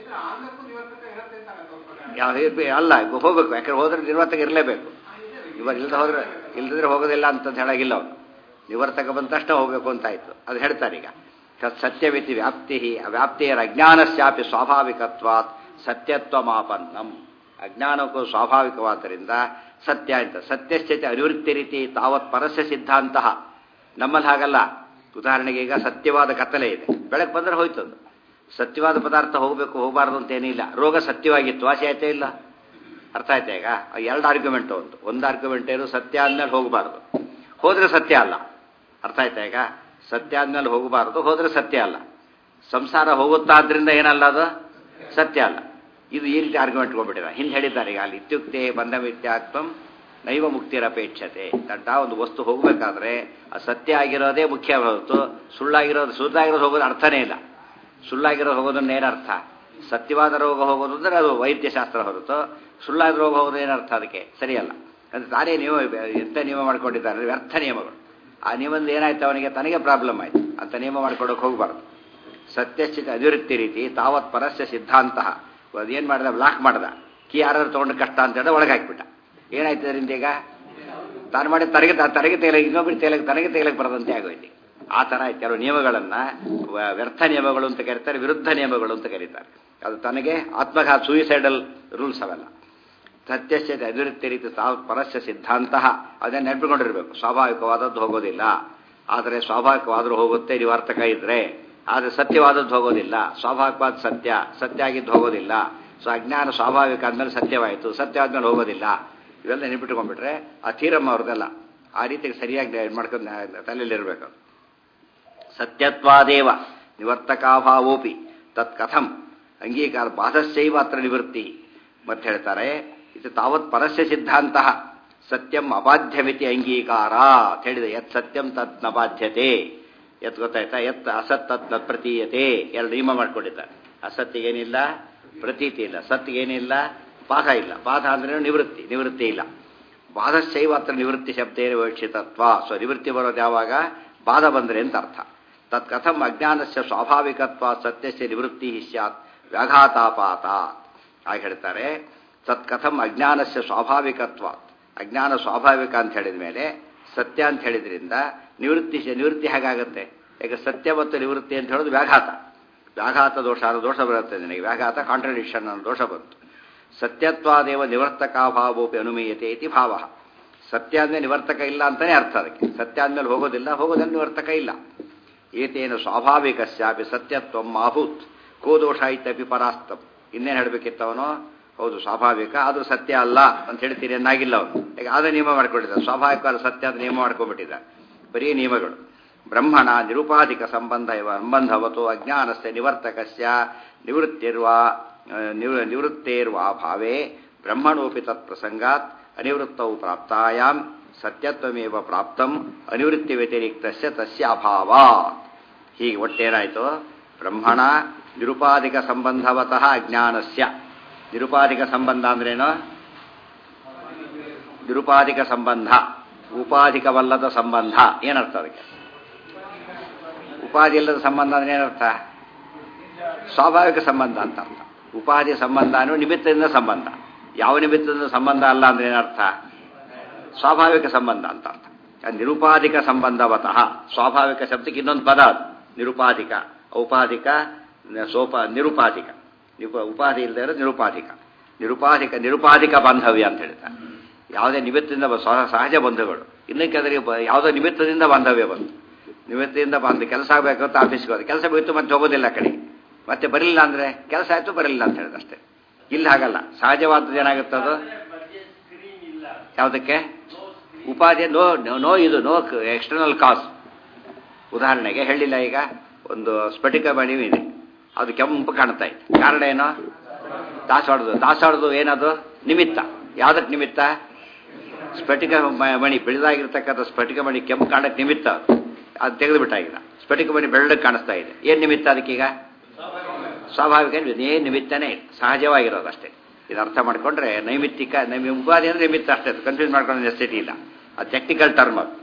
ಯಾವ ಅಲ್ಲ ಹೋಗ್ಬೇಕು ಯಾಕಂದ್ರೆ ಹೋದ್ರೆ ನಿವರ್ತಕ ಇರಲೇಬೇಕು ಇವಾಗ ಇಲ್ಲದೆ ಹೋದ್ರೆ ಇಲ್ಲದಿದ್ರೆ ಹೋಗೋದಿಲ್ಲ ಅಂತ ಹೇಳಾಗಿಲ್ಲ ಅವನು ನಿವರ್ತಕ ಬಂದ ತಕ್ಷಣ ಹೋಗಬೇಕು ಅಂತ ಆಯ್ತು ಅದು ಹೇಳ್ತಾರೆ ಈಗ ಸತ್ಯವಿತಿ ವ್ಯಾಪ್ತಿ ವ್ಯಾಪ್ತಿಯರ ಅಜ್ಞಾನಸ್ಯಾಪಿ ಸ್ವಾಭಾವಿಕತ್ವಾತ್ ಸತ್ಯತ್ವ ಮಾಪನ್ನಂ ಅಜ್ಞಾನಕ್ಕೂ ಸ್ವಾಭಾವಿಕವಾದ್ದರಿಂದ ಸತ್ಯ ಅಂತ ಸತ್ಯಶ್ಚತೆ ಅನಿವೃತ್ತಿ ರೀತಿ ತಾವತ್ ಪರಸ್ಯ ಸಿದ್ಧಾಂತ ನಮ್ಮಲ್ಲಿ ಹಾಗಲ್ಲ ಉದಾಹರಣೆಗೆ ಈಗ ಸತ್ಯವಾದ ಕತ್ತಲೆ ಇದೆ ಬೆಳಗ್ಗೆ ಬಂದರೆ ಹೋಯ್ತದು ಸತ್ಯವಾದ ಪದಾರ್ಥ ಹೋಗಬೇಕು ಹೋಗಬಾರ್ದು ಅಂತ ಏನಿಲ್ಲ ರೋಗ ಸತ್ಯವಾಗಿತ್ತು ವಾಸಿ ಆಯ್ತಾ ಇಲ್ಲ ಅರ್ಥ ಆಯ್ತಾ ಈಗ ಎರಡು ಆರ್ಗ್ಯುಮೆಂಟ್ ಒಂದು ಒಂದು ಆರ್ಗ್ಯುಮೆಂಟ್ ಏನು ಸತ್ಯ ಆದ್ಮೇಲೆ ಹೋಗಬಾರ್ದು ಹೋದ್ರೆ ಸತ್ಯ ಅಲ್ಲ ಅರ್ಥ ಆಯ್ತಾ ಈಗ ಸತ್ಯ ಆದ್ಮೇಲೆ ಹೋಗಬಾರ್ದು ಹೋದ್ರೆ ಸತ್ಯ ಅಲ್ಲ ಸಂಸಾರ ಹೋಗುತ್ತಾ ಆದ್ರಿಂದ ಏನಲ್ಲ ಅದು ಸತ್ಯ ಅಲ್ಲ ಇದು ಈ ರೀತಿ ಆರ್ಗ್ಯುಮೆಂಟ್ ಕೊಂಡ್ಬಿಟ್ಟಿದ್ದಾರೆ ಹಿಂದೆ ಹೇಳಿದ್ದಾರೆ ಈಗ ಅಲ್ಲಿ ಇತ್ಯುಕ್ತೆ ಬಂಧ ಮಿಥ್ಯಾತ್ವಂ ನೈವ ಮುಕ್ತಿರಪೇಕ್ಷತೆ ದಡ್ಡ ಒಂದು ವಸ್ತು ಹೋಗಬೇಕಾದ್ರೆ ಅದು ಸತ್ಯ ಆಗಿರೋದೇ ಮುಖ್ಯ ಹೊರತು ಸುಳ್ಳಾಗಿರೋದು ಸುಳ್ಳಾಗಿರೋದು ಹೋಗೋದು ಅರ್ಥನೇ ಇಲ್ಲ ಸುಳ್ಳಾಗಿರೋದು ಹೋಗೋದನ್ನ ಏನರ್ಥ ಸತ್ಯವಾದ ರೋಗ ಹೋಗೋದು ಅಂದರೆ ಅದು ವೈದ್ಯಶಾಸ್ತ್ರ ಹೊರತು ಸುಳ್ಳಾದ ರೋಗ ಹೋಗೋದು ಏನರ್ಥ ಅದಕ್ಕೆ ಸರಿಯಲ್ಲ ಅಂದರೆ ತಾನೇ ನಿಯಮ ಎಂಥ ನಿಯಮ ಮಾಡ್ಕೊಂಡಿದ್ದಾರೆ ವ್ಯರ್ಥ ನಿಯಮಗಳು ಆ ನಿಯಮದಿಂದ ಏನಾಯ್ತು ಅವನಿಗೆ ತನಗೆ ಪ್ರಾಬ್ಲಮ್ ಆಯ್ತು ಅಂತ ನಿಯಮ ಮಾಡ್ಕೊಡೋಕೆ ಹೋಗಬಾರ್ದು ಸತ್ಯಶ್ಚಿತ ಅಭಿವೃತ್ತಿ ರೀತಿ ತಾವತ್ ಪರಸ್ಯ ಸಿದ್ಧಾಂತ ಅದೇನು ಮಾಡ್ದ ಬ್ಲಾಕ್ ಮಾಡ್ದ ಕೀ ಯಾರು ತೊಗೊಂಡು ಕಷ್ಟ ಅಂತ ಹೇಳಿದ್ರೆ ಒಳಗೆ ಹಾಕ್ಬಿಟ್ಟ ಏನಾಯ್ತು ಅದರಿಂದ ಈಗ ತಾನು ಮಾಡಿ ತನಗೆ ತನಗೆ ತೇಲಕ್ಕೆ ಇನ್ನೊಬ್ಬರು ತೇಲಕ್ಕೆ ತನಗೆ ತೇಲಕ್ಕೆ ಬರದಂತೆ ಆಗೋಯ್ತು ಆ ಥರ ಕೆಲವು ನಿಯಮಗಳನ್ನು ವ್ಯರ್ಥ ನಿಯಮಗಳು ಅಂತ ಕರೀತಾರೆ ವಿರುದ್ಧ ನಿಯಮಗಳು ಅಂತ ಕರೀತಾರೆ ಅದು ತನಗೆ ಆತ್ಮಘಾತ ಸೂಯಿಸೈಡಲ್ ರೂಲ್ಸ್ ಅವೆಲ್ಲ ಸತ್ಯಸ್ಯ ಅಭಿವೃತ್ತಿ ರೀತಿ ತಾವು ಪರಸ್ಯ ಸಿದ್ಧಾಂತ ಅದನ್ನ ನೆನಪಿಕೊಂಡಿರ್ಬೇಕು ಸ್ವಾಭಾವಿಕವಾದದ್ದು ಹೋಗೋದಿಲ್ಲ ಆದರೆ ಸ್ವಾಭಾವಿಕವಾದರೂ ಹೋಗುತ್ತೆ ನಿವಾರ್ತಕ ಇದ್ರೆ ಆದರೆ ಸತ್ಯವಾದದ್ದು ಹೋಗೋದಿಲ್ಲ ಸ್ವಾಭಾವಿಕವಾದ ಸತ್ಯ ಸತ್ಯ ಆಗಿದ್ದು ಹೋಗೋದಿಲ್ಲ ಸೊ ಅಜ್ಞಾನ ಸ್ವಾಭಾವಿಕ ಆದ್ಮೇಲೆ ಸತ್ಯವಾಯಿತು ಸತ್ಯ ಆದ್ಮೇಲೆ ಹೋಗೋದಿಲ್ಲ ಇವೆಲ್ಲ ನೆನಪಿಟ್ಕೊಂಡ್ಬಿಟ್ರೆ ಆ ತೀರಮ್ಮ ಅವ್ರದ್ದೆಲ್ಲ ಆ ರೀತಿ ಸರಿಯಾಗಿ ಮಾಡ್ಕೊಂಡು ತಲೆಯಲ್ಲಿರ್ಬೇಕು ಸತ್ಯತ್ವಾದೇವ ನಿವರ್ತಕಾಭಾವೋಪಿ ತತ್ ಕಥಂ ಅಂಗೀಕಾರ ಬಾಧಸ್ಯೈವ ಅತ್ರ ನಿವೃತ್ತಿ ಮತ್ತೆ ಹೇಳ್ತಾರೆ ಇದು ತಾವತ್ ಪರಸ್ಯ ಸಿದ್ಧಾಂತ ಸತ್ಯಂ ಅಬಾಧ್ಯಮಿತಿ ಅಂಗೀಕಾರ ಅಂತ ಹೇಳಿದೆ ಯತ್ ಸತ್ಯಂ ತತ್ ನ ಬಾಧ್ಯತೆ ಎತ್ ಗೊತ್ತಾಯ್ತಾ ಎತ್ ಅಸತ್ ತತ್ ನ ಪ್ರತೀಯತೆ ಎರಡು ನಿಯಮ ಮಾಡ್ಕೊಂಡಿದ್ದಾರೆ ಅಸತ್ತಿಗೇನಿಲ್ಲ ಪ್ರತೀತಿ ಇಲ್ಲ ಸತ್ತಿಗೇನಿಲ್ಲ ಬಾಧ ಇಲ್ಲ ಬಾಧ ಅಂದ್ರೆ ನಿವೃತ್ತಿ ನಿವೃತ್ತಿ ಇಲ್ಲ ಬಾಧಶೈವ ಅತ್ರ ನಿವೃತ್ತಿ ಶಬ್ದೇನ ವಿವಕ್ಷಿತತ್ವ ಸೊ ನಿವೃತ್ತಿ ಬರೋದು ಯಾವಾಗ ಬಾಧ ಬಂದ್ರೆ ಅಂತ ಅರ್ಥ ತತ್ ಕಥಂ ಅಜ್ಞಾನಸ್ಯ ಸ್ವಾಭಾವಿಕತ್ವ ಸತ್ಯಸ್ಯ ನಿವೃತ್ತಿ ಸ್ಯಾತ್ ವ್ಯಾಘಾತಾಪಾತ ಹಾಗೆ ಹೇಳ್ತಾರೆ ತತ್ ಕಥಂ ಅಜ್ಞಾನಸ್ಯ ಸ್ವಾಭಾವಿಕತ್ವ ಅಜ್ಞಾನ ಸ್ವಾಭಾವಿಕ ಅಂತ ಹೇಳಿದ ಮೇಲೆ ಸತ್ಯ ಅಂತ ಹೇಳಿದ್ರಿಂದ ನಿವೃತ್ತಿ ನಿವೃತ್ತಿ ಹೇಗಾಗುತ್ತೆ ಈಗ ಸತ್ಯ ಮತ್ತು ನಿವೃತ್ತಿ ಅಂತ ಹೇಳೋದು ವ್ಯಾಘಾತ ವ್ಯಾಘಾತ ದೋಷ ಅನ್ನೋ ದೋಷ ಬರುತ್ತೆ ನನಗೆ ವ್ಯಾಘಾತ ಕಾಂಟ್ರಡಿಕ್ಷನ್ ಅನ್ನೋ ದೋಷ ಬಂತು ಸತ್ಯತ್ವಾದೇವ ನಿವರ್ತಕಾಭಾವೋಪಿ ಅನುಮೀಯತೆ ಇತಿ ಭಾವ ಸತ್ಯ ಆದ್ಮೇಲೆ ನಿವರ್ತಕ ಇಲ್ಲ ಅಂತಾನೆ ಅರ್ಥ ಅದಕ್ಕೆ ಸತ್ಯ ಆದ್ಮೇಲೆ ಹೋಗೋದಿಲ್ಲ ಹೋಗೋದಲ್ಲಿ ನಿವರ್ತಕ ಇಲ್ಲ ಏತೇನ ಸ್ವಾಭಾವಿಕಸ್ಯಾಪಿ ಸತ್ಯತ್ವ ಮಾಭೂತ್ ಕೋ ದೋಷ ಇತ್ತಪಿ ಪರಾಸ್ತಂ ಇನ್ನೇನು ಹೇಳಬೇಕಿತ್ತು ಅವನು ಹೌದು ಸ್ವಾಭಾವಿಕ ಅದು ಸತ್ಯ ಅಲ್ಲ ಅಂತ ಹೇಳ್ತೀನಿ ಅನ್ನಾಗಿಲ್ಲ ಅವನು ಈಗ ಆದ ನಿಯಮ ಮಾಡ್ಕೊಂಡಿದ್ದ ಸ್ವಾಭಾವಿಕವಾದ ಸತ್ಯ ಅಂತ ನಿಯಮ ಮಾಡ್ಕೊಂಡ್ಬಿಟ್ಟಿದ್ದ ಬರೀ ನಿಯಮಗಳು ಬ್ರಹ್ಮಣ ನಿರುಪಾಧಿಕ ಸಂಬಂಧ ಇವ ಸಂಬಂಧವತು ಅಜ್ಞಾನಸ್ಯ ನಿವರ್ತಕಸ್ಯ ನಿವೃತ್ತಿರ್ವಾ ನಿವೃತ್ತೇರ್ವಾ ಭಾವೇ ಬ್ರಹ್ಮಣೋಪಿ ತತ್ ಪ್ರಸಂಗಾತ್ ಅನಿವೃತ್ತವು ಪ್ರಾಪ್ತಾಯಾಂ ಸತ್ಯತ್ವಮೇವ ಪ್ರಾಪ್ತಂ ಅನಿವೃತ್ತಿ ವ್ಯತಿರಿಕ್ತಸ್ಯ ತಸ್ಯ ಅಭಾವ ಹೀಗೆ ಒಟ್ಟೇನಾಯಿತು ಬ್ರಹ್ಮಣ ನಿರುಪಾಧಿಕ ಸಂಬಂಧವತಃ ಅಜ್ಞಾನಸ್ಯ ನಿರುಪಾಧಿಕ ಸಂಬಂಧ ಅಂದ್ರೇನು ನಿರುಪಾಧಿಕ ಸಂಬಂಧ ಉಪಾಧಿಕವಲ್ಲದ ಸಂಬಂಧ ಏನರ್ಥ ಅದಕ್ಕೆ ಉಪಾಧಿ ಇಲ್ಲದ ಸಂಬಂಧ ಅಂದ್ರೆ ಏನರ್ಥ ಸ್ವಾಭಾವಿಕ ಸಂಬಂಧ ಅಂತ ಅರ್ಥ ಉಪಾಧಿ ಸಂಬಂಧ ಅನ್ನೋ ನಿಮಿತ್ತದಿಂದ ಸಂಬಂಧ ಯಾವ ನಿಮಿತ್ತದಿಂದ ಸಂಬಂಧ ಅಲ್ಲ ಅಂದ್ರೆ ಏನರ್ಥ ಸ್ವಾಭಾವಿಕ ಸಂಬಂಧ ಅಂತ ಅರ್ಥ ನಿರುಪಾಧಿಕ ಸಂಬಂಧವತಃ ಸ್ವಾಭಾವಿಕ ಶಬ್ದಕ್ಕೆ ಇನ್ನೊಂದು ಪದ ಅದು ನಿರುಪಾಧಿಕ ಔಪಾಧಿಕ ಸೋಪ ನಿರುಪಾಧಿಕ ಉಪಾಧಿ ಇಲ್ಲದೆ ಇರೋದು ನಿರುಪಾಧಿಕ ನಿರುಪಾಧಿಕ ನಿರುಪಾಧಿಕ ಬಾಂಧವ್ಯ ಅಂತ ಹೇಳ್ತಾರೆ ಯಾವುದೇ ನಿಮಿತ್ತದಿಂದ ಸಹಜ ಬಂಧುಗಳು ಇನ್ನಕ್ಕೆ ಅದರಿಗೆ ಯಾವುದೋ ನಿಮಿತ್ತದಿಂದ ಬಾಂಧವ್ಯ ಬಂತು ನಿಮಿತ್ತದಿಂದ ಬಂದು ಕೆಲಸ ಆಗಬೇಕು ಅಂತ ಆಫೀಸ್ಗೆ ಹೋದ ಕೆಲಸ ಬಿತ್ತು ಮತ್ತೆ ಹೋಗೋದಿಲ್ಲ ಕಡೆ ಮತ್ತೆ ಬರಲಿಲ್ಲ ಅಂದ್ರೆ ಕೆಲಸ ಆಯ್ತು ಬರಲಿಲ್ಲ ಅಂತ ಹೇಳಿದ ಅಷ್ಟೇ ಇಲ್ಲಿ ಹಾಗಲ್ಲ ಸಹಜವಾದದ್ದು ಏನಾಗುತ್ತದು ಯಾವುದಕ್ಕೆ ಉಪಾಧಿ ನೋ ನೋ ಇದು ನೋ ಎಕ್ಸ್ಟರ್ನಲ್ ಕಾಸ್ ಉದಾಹರಣೆಗೆ ಹೇಳಿಲ್ಲ ಈಗ ಒಂದು ಸ್ಫಟಿಕ ಮಣಿ ಇದೆ ಅದು ಕೆಂಪು ಕಾಣ್ತಾ ಇದೆ ಕಾರಣ ಏನು ದಾಸವಾಡದು ದಾಸವಾಡದು ಏನದು ನಿಮಿತ್ತ ಯಾವುದಕ್ಕೆ ನಿಮಿತ್ತ ಸ್ಫಟಿಕ ಮಣಿ ಬೆಳೆದಾಗಿರ್ತಕ್ಕಂಥ ಸ್ಫಟಿಕ ಮಣಿ ಕೆಂಪು ಕಾಣಕ್ಕೆ ನಿಮಿತ್ತ ಅದು ತೆಗೆದು ಬಿಟ್ಟಾಗಿಲ್ಲ ಸ್ಫಟಿಕ ಮಣಿ ಬೆಳ್ಳಕ್ಕೆ ಕಾಣಿಸ್ತಾ ಇದೆ ಏನು ನಿಮಿತ್ತ ಅದಕ್ಕೀಗ ಸ್ವಾಭಾವಿಕ ಏನು ನಿಮಿತ್ತನೇ ಸಹಜವಾಗಿರೋದು ಅಷ್ಟೇ ಇದು ಅರ್ಥ ಮಾಡ್ಕೊಂಡ್ರೆ ನೈಮಿತ್ತಿಕ ನೈಮಿ ಉಪಾಧಿ ಅಂದ್ರೆ ನಿಮಿತ್ತ ಅಷ್ಟೇ ಕನ್ಫ್ಯೂಸ್ ಮಾಡ್ಕೊಂಡು ನೆಸಿಟಿ ಇಲ್ಲ ಅದು ಟೆಕ್ನಿಕಲ್ ಟರ್ಮ್ ಅದು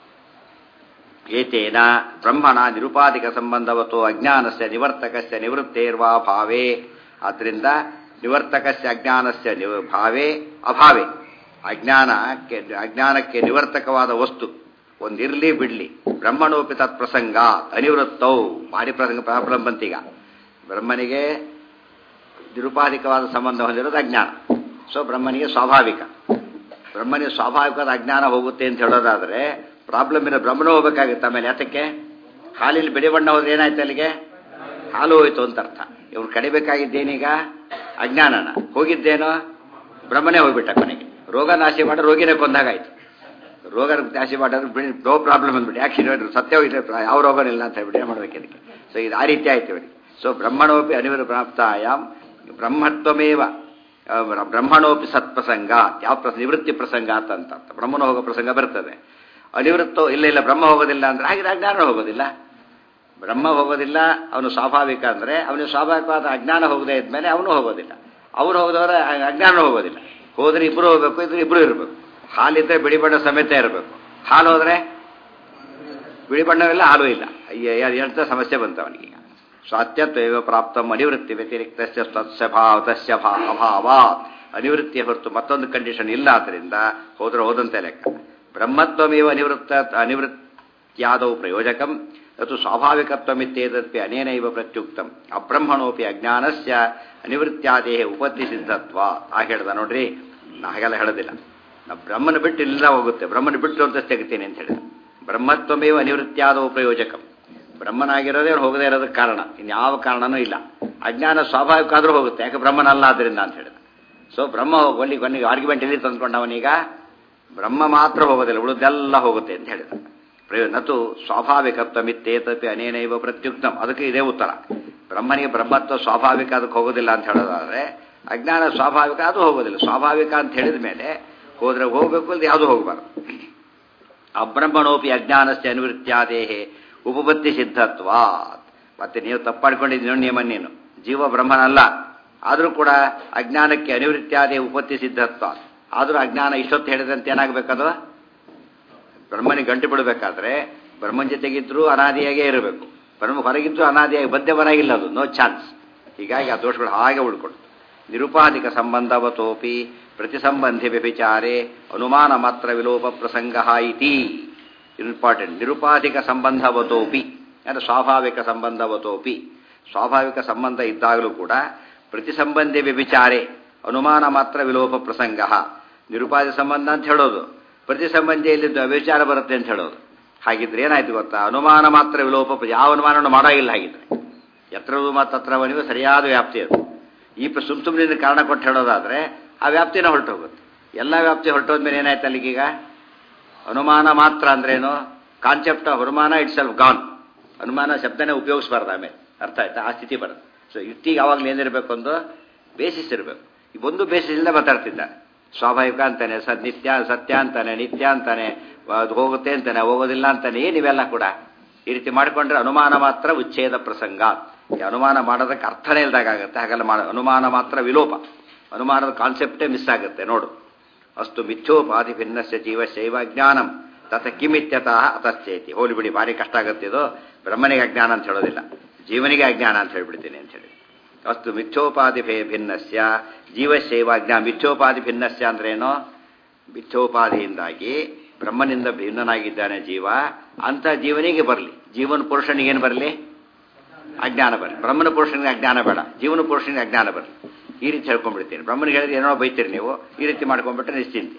ಏತೇನ ಬ್ರಹ್ಮಣ ನಿರುಪಾಧಿಕ ಸಂಬಂಧವತ್ತು ಅಜ್ಞಾನಸ್ಯ ನಿವರ್ತಕಸ್ಯ ನಿವೃತ್ತೇರ್ವಾ ಭಾವೇ ಆದ್ದರಿಂದ ನಿವರ್ತಕಸ್ಯ ಅಜ್ಞಾನಸ್ಯ ಭಾವೇ ಅಭಾವೇ ಅಜ್ಞಾನಕ್ಕೆ ಅಜ್ಞಾನಕ್ಕೆ ನಿವರ್ತಕವಾದ ವಸ್ತು ಒಂದಿರ್ಲಿ ಬಿಡ್ಲಿ ಬ್ರಹ್ಮಣೋಪಿ ತತ್ ಪ್ರಸಂಗ ಅನಿವೃತ್ತೌ ಭಾರಿ ಪ್ರಸಂಗ ಪ್ರಾಬ್ಲಮ್ ಬಂತೀಗ ಬ್ರಹ್ಮನಿಗೆ ನಿರುಪಾಧಿಕವಾದ ಸಂಬಂಧ ಹೊಂದಿರೋದು ಅಜ್ಞಾನ ಸೊ ಬ್ರಹ್ಮನಿಗೆ ಸ್ವಾಭಾವಿಕ ಬ್ರಹ್ಮನಿಗೆ ಸ್ವಾಭಾವಿಕವಾದ ಅಜ್ಞಾನ ಹೋಗುತ್ತೆ ಅಂತ ಹೇಳೋದಾದ್ರೆ ಪ್ರಾಬ್ಲಮ್ ಇರೋ ಬ್ರಹ್ಮನ ಹೋಗ್ಬೇಕಾಗುತ್ತೆ ಆಮೇಲೆ ಯಾತಕ್ಕೆ ಹಾಲಿನ ಬಿಳಿ ಬಣ್ಣ ಹೋದ್ರೆ ಏನಾಯ್ತು ಅಲ್ಲಿಗೆ ಹಾಲು ಹೋಯ್ತು ಅಂತ ಅರ್ಥ ಇವ್ನು ಕಡಿಬೇಕಾಗಿದ್ದೇನೀಗ ಅಜ್ಞಾನನ ಹೋಗಿದ್ದೇನೋ ಬ್ರಹ್ಮನೇ ಹೋಗ್ಬಿಟ್ಟ ಕೊನೆಗೆ ರೋಗ ನಾಶಿ ಮಾಡಿ ರೋಗಿನೇ ಕೊಂದಾಗಾಯ್ತು ರೋಗ ನಾಶಿ ಮಾಡೋದು ಬಿಡಿ ನೋ ಪ್ರಾಬ್ಲಮ್ ಅಂದ್ಬಿಟ್ಟು ಯಾಕೆ ಸತ್ಯ ಹೋಗಿದ್ರೆ ಯಾವ ರೋಗನಿಲ್ಲ ಅಂತ ಹೇಳ್ಬಿಟ್ಟು ಏನು ಮಾಡ್ಬೇಕು ಇದಕ್ಕೆ ಸೊ ಇದು ಆ ರೀತಿ ಆಯ್ತು ಇವರಿಗೆ ಸೊ ಬ್ರಹ್ಮಣೋಪಿ ಅನಿವರ ಪ್ರಾಪ್ತಾಯಾಮ್ ಬ್ರಹ್ಮತ್ವಮೇವ ಬ್ರಹ್ಮಣೋಪಿ ಸತ್ಪ್ರಸಂಗ ಯಾವ ಪ್ರಸ ನಿವೃತ್ತಿ ಪ್ರಸಂಗ ಅಂತ ಬ್ರಹ್ಮನ ಹೋಗೋ ಪ್ರಸಂಗ ಬರ್ತದೆ ಅನಿವೃತ್ತೋ ಇಲ್ಲ ಇಲ್ಲ ಬ್ರಹ್ಮ ಹೋಗೋದಿಲ್ಲ ಅಂದ್ರೆ ಹಾಗೆ ಅಜ್ಞಾನ ಹೋಗೋದಿಲ್ಲ ಬ್ರಹ್ಮ ಹೋಗೋದಿಲ್ಲ ಅವನು ಸ್ವಾಭಾವಿಕ ಅಂದ್ರೆ ಅವನಿಗೆ ಸ್ವಾಭಾವಿಕವಾದ ಅಜ್ಞಾನ ಹೋಗದೇ ಇದ್ಮೇಲೆ ಅವನು ಹೋಗೋದಿಲ್ಲ ಅವ್ರು ಹೋಗೋದವರ ಅಜ್ಞಾನ ಹೋಗೋದಿಲ್ಲ ಹೋದ್ರೆ ಇಬ್ರು ಹೋಗ್ಬೇಕು ಇದ್ರೆ ಇಬ್ರು ಇರಬೇಕು ಹಾಲಿದ್ರೆ ಬಿಳಿ ಬಣ್ಣ ಸಮೇತ ಇರಬೇಕು ಹಾಲು ಹೋದ್ರೆ ಬಿಳಿ ಬಣ್ಣವಿಲ್ಲ ಹಾಲು ಇಲ್ಲ ಎಂತ ಸಮಸ್ಯೆ ಬಂತು ಅವನಿಗೆ ಸ್ವಾತ್ಯತ್ವ ಪ್ರಾಪ್ತ ಅನಿವೃತ್ತಿ ವ್ಯತಿರಿಕ್ತ ತಸ್ಯ ಭಾವ ತಸ್ಯ ಅಭಾವ ಅನಿವೃತ್ತಿಯ ಹೊರತು ಮತ್ತೊಂದು ಕಂಡೀಷನ್ ಇಲ್ಲ ಆದ್ರಿಂದ ಹೋದ್ರೆ ಹೋದಂತೆ ಲೆಕ್ಕ ಬ್ರಹ್ಮತ್ವಮೇವ ಅನಿವೃತ್ತ ಅನಿವೃತ್ಯಾದೌ ಪ್ರಯೋಜಕಂ ಅದು ಸ್ವಾಭಾವಿಕತ್ವಮಿತ್ತೇತದ್ಪಿ ಅನೇನೈವ ಪ್ರತ್ಯುಕ್ತಂ ಅಬ್ರಹ್ಮಣೋಪಿ ಅಜ್ಞಾನಸ್ಯ ಅನಿವೃತ್ಯಾದೇಹ ಉಪತ್ತಿ ಸಿದ್ಧತ್ವ ಆ ಹೇಳ್ದ ನೋಡ್ರಿ ನಾ ಹಾಗೆಲ್ಲ ಹೇಳೋದಿಲ್ಲ ನಾ ಬ್ರಹ್ಮನ ಬಿಟ್ಟು ಇಲ್ಲ ಹೋಗುತ್ತೆ ಬ್ರಹ್ಮನ ಬಿಟ್ಟು ಅಂತ ತೆಗಿತೀನಿ ಅಂತ ಹೇಳಿದ ಬ್ರಹ್ಮತ್ವಮೇವ ಅನಿವೃತ್ಯಾದವು ಪ್ರಯೋಜಕಂ ಬ್ರಹ್ಮನಾಗಿರೋದೇ ಅವ್ನು ಹೋಗದೇ ಇರೋದಕ್ಕೆ ಕಾರಣ ಇನ್ಯಾವ ಕಾರಣನೂ ಇಲ್ಲ ಅಜ್ಞಾನ ಸ್ವಾಭಾವಿಕ ಆದರೂ ಹೋಗುತ್ತೆ ಯಾಕೆ ಬ್ರಹ್ಮನಲ್ಲ ಆದ್ದರಿಂದ ಅಂತ ಹೇಳಿದ ಸೊ ಬ್ರಹ್ಮ ಒಲ್ಲಿ ಕೊನೆಗೆ ಆರ್ಗ್ಯುಮೆಂಟ್ ಎಲ್ಲಿ ತಂದ್ಕೊಂಡವನೀಗ ಬ್ರಹ್ಮ ಮಾತ್ರ ಹೋಗೋದಿಲ್ಲ ಉಳಿದೆಲ್ಲ ಹೋಗುತ್ತೆ ಅಂತ ಹೇಳಿದ ಪ್ರಯೋಜನತು ಸ್ವಾಭಾವಿಕತ್ವಮಿತ್ತೇತಪಿ ಅನೇನೈವ ಪ್ರತ್ಯುಕ್ತಂ ಅದಕ್ಕೆ ಇದೇ ಉತ್ತರ ಬ್ರಹ್ಮನಿಗೆ ಬ್ರಹ್ಮತ್ವ ಸ್ವಾಭಾವಿಕ ಅದಕ್ಕೆ ಹೋಗೋದಿಲ್ಲ ಅಂತ ಹೇಳೋದಾದ್ರೆ ಅಜ್ಞಾನ ಸ್ವಾಭಾವಿಕ ಅದು ಹೋಗೋದಿಲ್ಲ ಸ್ವಾಭಾವಿಕ ಅಂತ ಹೇಳಿದ ಮೇಲೆ ಹೋದ್ರೆ ಹೋಗಬೇಕು ಅಲ್ಲಿ ಯಾವುದು ಹೋಗಬಾರ್ದು ಅಬ್ರಹ್ಮಣೋಪಿ ಅಜ್ಞಾನಸ್ಯ ಅನಿವೃತ್ಯಾದೇಹೆ ಉಪಪತ್ತಿ ಸಿದ್ಧತ್ವ ಮತ್ತೆ ನೀವು ತಪ್ಪಾಡ್ಕೊಂಡಿದ್ದೀನೋ ನಿಯಮ ನೀನು ಜೀವ ಬ್ರಹ್ಮನಲ್ಲ ಆದರೂ ಕೂಡ ಅಜ್ಞಾನಕ್ಕೆ ಅನಿವೃತ್ಯಾದೇ ಉಪತ್ತಿ ಸಿದ್ಧತ್ವ ಆದರೂ ಅಜ್ಞಾನ ಇಷ್ಟೊತ್ತು ಹೇಳಿದಂತೆ ಏನಾಗಬೇಕದು ಬ್ರಹ್ಮನಿಗೆ ಗಂಟು ಬಿಡಬೇಕಾದ್ರೆ ಬ್ರಹ್ಮನ ಜೊತೆಗಿದ್ರೂ ಅನಾದಿಯಾಗೇ ಇರಬೇಕು ಬ್ರಹ್ಮ ಹೊರಗಿದ್ದು ಅನಾದಿಯಾಗಿ ಬದ್ಧವರಾಗಿಲ್ಲ ಅದು ನೋ ಚಾನ್ಸ್ ಹೀಗಾಗಿ ಆ ದೋಷಗಳು ಹಾಗೆ ಉಳ್ಕೊಂಡು ನಿರುಪಾಧಿಕ ಸಂಬಂಧವತೋಪಿ ಪ್ರತಿಸಂಬಂಧಿ ವ್ಯಭಿಚಾರೆ ಅನುಮಾನ ಮಾತ್ರ ವಿಲೋಪ ಪ್ರಸಂಗ ಇತಿ ಇಂಪಾರ್ಟೆಂಟ್ ನಿರುಪಾಧಿಕ ಸಂಬಂಧವತೋಪಿ ಅಂದರೆ ಸ್ವಾಭಾವಿಕ ಸಂಬಂಧವತೋಪಿ ಸ್ವಾಭಾವಿಕ ಸಂಬಂಧ ಇದ್ದಾಗಲೂ ಕೂಡ ಪ್ರತಿಸಂಬಂಧಿ ವ್ಯಭಿಚಾರೆ ಅನುಮಾನ ಮಾತ್ರ ವಿಲೋಪ ಪ್ರಸಂಗ ನಿರುಪಾಧಿಕ ಸಂಬಂಧ ಅಂತ ಹೇಳೋದು ಪ್ರತಿ ಸಂಬಂಧಿಯಲ್ಲಿ ವ್ಯಭಿಚಾರ ಬರುತ್ತೆ ಅಂತ ಹೇಳೋದು ಹಾಗಿದ್ರೆ ಏನಾಯ್ತು ಗೊತ್ತಾ ಅನುಮಾನ ಮಾತ್ರ ವಿಲೋಪ ಯಾವ ಅನುಮಾನವನ್ನು ಮಾಡೋಗಿಲ್ಲ ಹಾಗಿದ್ರೆ ಎತ್ತರವು ಮತ್ತು ಹತ್ರವನಿಗೂ ಸರಿಯಾದ ವ್ಯಾಪ್ತಿ ಅದು ಈ ಸುಮ್ ಸುಮ್ಮನೆ ಕಾರಣ ಕೊಟ್ಟು ಹೇಳೋದಾದ್ರೆ ಆ ವ್ಯಾಪ್ತಿನ ಹೊರಟೋಗುತ್ತೆ ಎಲ್ಲ ವ್ಯಾಪ್ತಿ ಹೊರಟೋದ್ಮೇಲೆ ಏನಾಯ್ತು ಅಲ್ಲಿಗೀಗ ಅನುಮಾನ ಮಾತ್ರ ಅಂದ್ರೇನು ಕಾನ್ಸೆಪ್ಟ್ ಆಫ್ ಅನುಮಾನ ಇಟ್ಸ್ ಸೆಲ್ಫ್ ಗಾನ್ ಅನುಮಾನ ಶಬ್ದನೇ ಉಪಯೋಗಿಸಬಾರ್ದು ಆಮೇಲೆ ಅರ್ಥ ಆಯ್ತಾ ಆ ಸ್ಥಿತಿ ಬರುತ್ತೆ ಸೊ ಯುಕ್ತಿಗೆ ಯಾವಾಗಲೂ ಏನಿರಬೇಕು ಒಂದು ಬೇಸಿಸ್ ಇರಬೇಕು ಈ ಒಂದು ಬೇಸಿಸ್ ಇಲ್ಲದೆ ಮಾತಾಡ್ತಿದ್ದಾನೆ ಸ್ವಾಭಾವಿಕ ಅಂತಾನೆ ಸದ್ ನಿತ್ಯ ಸತ್ಯ ಅಂತಾನೆ ನಿತ್ಯ ಅಂತಾನೆ ಅದು ಹೋಗುತ್ತೆ ಅಂತಾನೆ ಹೋಗೋದಿಲ್ಲ ಅಂತಾನೆ ಏನಿವೆಲ್ಲ ಕೂಡ ಈ ರೀತಿ ಮಾಡಿಕೊಂಡ್ರೆ ಅನುಮಾನ ಮಾತ್ರ ಉಚ್ಛೇದ ಪ್ರಸಂಗ ಈ ಅನುಮಾನ ಮಾಡೋದಕ್ಕೆ ಅರ್ಥನೇ ಇಲ್ದಾಗುತ್ತೆ ಹಾಗೆಲ್ಲ ಮಾಡ ಅನುಮಾನ ಮಾತ್ರ ವಿಲೋಪ ಅನುಮಾನದ ಕಾನ್ಸೆಪ್ಟೇ ಮಿಸ್ ಆಗುತ್ತೆ ನೋಡು ಅಷ್ಟು ಮಿಥ್ಯೋಪಾಧಿ ಭಿನ್ನಸ್ಯ ಜೀವಶೈವ ಜ್ಞಾನಂ ತಥ ಕಿಮಿತ್ಯತಃ ಅತಶ್ಚೇತಿ ಹೋಲಿ ಬಿಡಿ ಭಾರಿ ಕಷ್ಟ ಆಗುತ್ತೆ ಇದು ಬ್ರಹ್ಮನಿಗೆ ಅಜ್ಞಾನ ಅಂತ ಹೇಳೋದಿಲ್ಲ ಜೀವನಿಗೆ ಅಜ್ಞಾನ ಅಂತ ಹೇಳ್ಬಿಡ್ತೀನಿ ಅಂತ ಹೇಳಿ ಅಷ್ಟು ಮಿಥ್ಯೋಪಾಧಿ ಭೇ ಭಿನ್ನಸ್ಯ ಜೀವಶೈವ ಜ್ಞಾನ ಮಿಥ್ಯೋಪಾಧಿ ಭಿನ್ನಸ್ಯ ಅಂದ್ರೇನು ಮಿಥ್ಯೋಪಾಧಿಯಿಂದಾಗಿ ಬ್ರಹ್ಮನಿಂದ ಭಿನ್ನನಾಗಿದ್ದಾನೆ ಜೀವ ಅಂತ ಜೀವನಿಗೆ ಬರಲಿ ಜೀವನ ಪುರುಷನಿಗೇನು ಬರಲಿ ಅಜ್ಞಾನ ಬರಲಿ ಬ್ರಹ್ಮನ ಪುರುಷನಿಗೆ ಅಜ್ಞಾನ ಬೇಡ ಜೀವನ ಪುರುಷನಿಗೆ ಅಜ್ಞಾನ ಬರಲಿ ಈ ರೀತಿ ಹೇಳ್ಕೊಂಡ್ಬಿಡ್ತೀನಿ ಬ್ರಹ್ಮನಿಗೆ ಹೇಳಿದ್ರೆ ಏನೋ ಬೈತೀರಿ ನೀವು ಈ ರೀತಿ ಮಾಡ್ಕೊಂಡ್ಬಿಟ್ರೆ ನಿಶ್ಚಿಂತೆ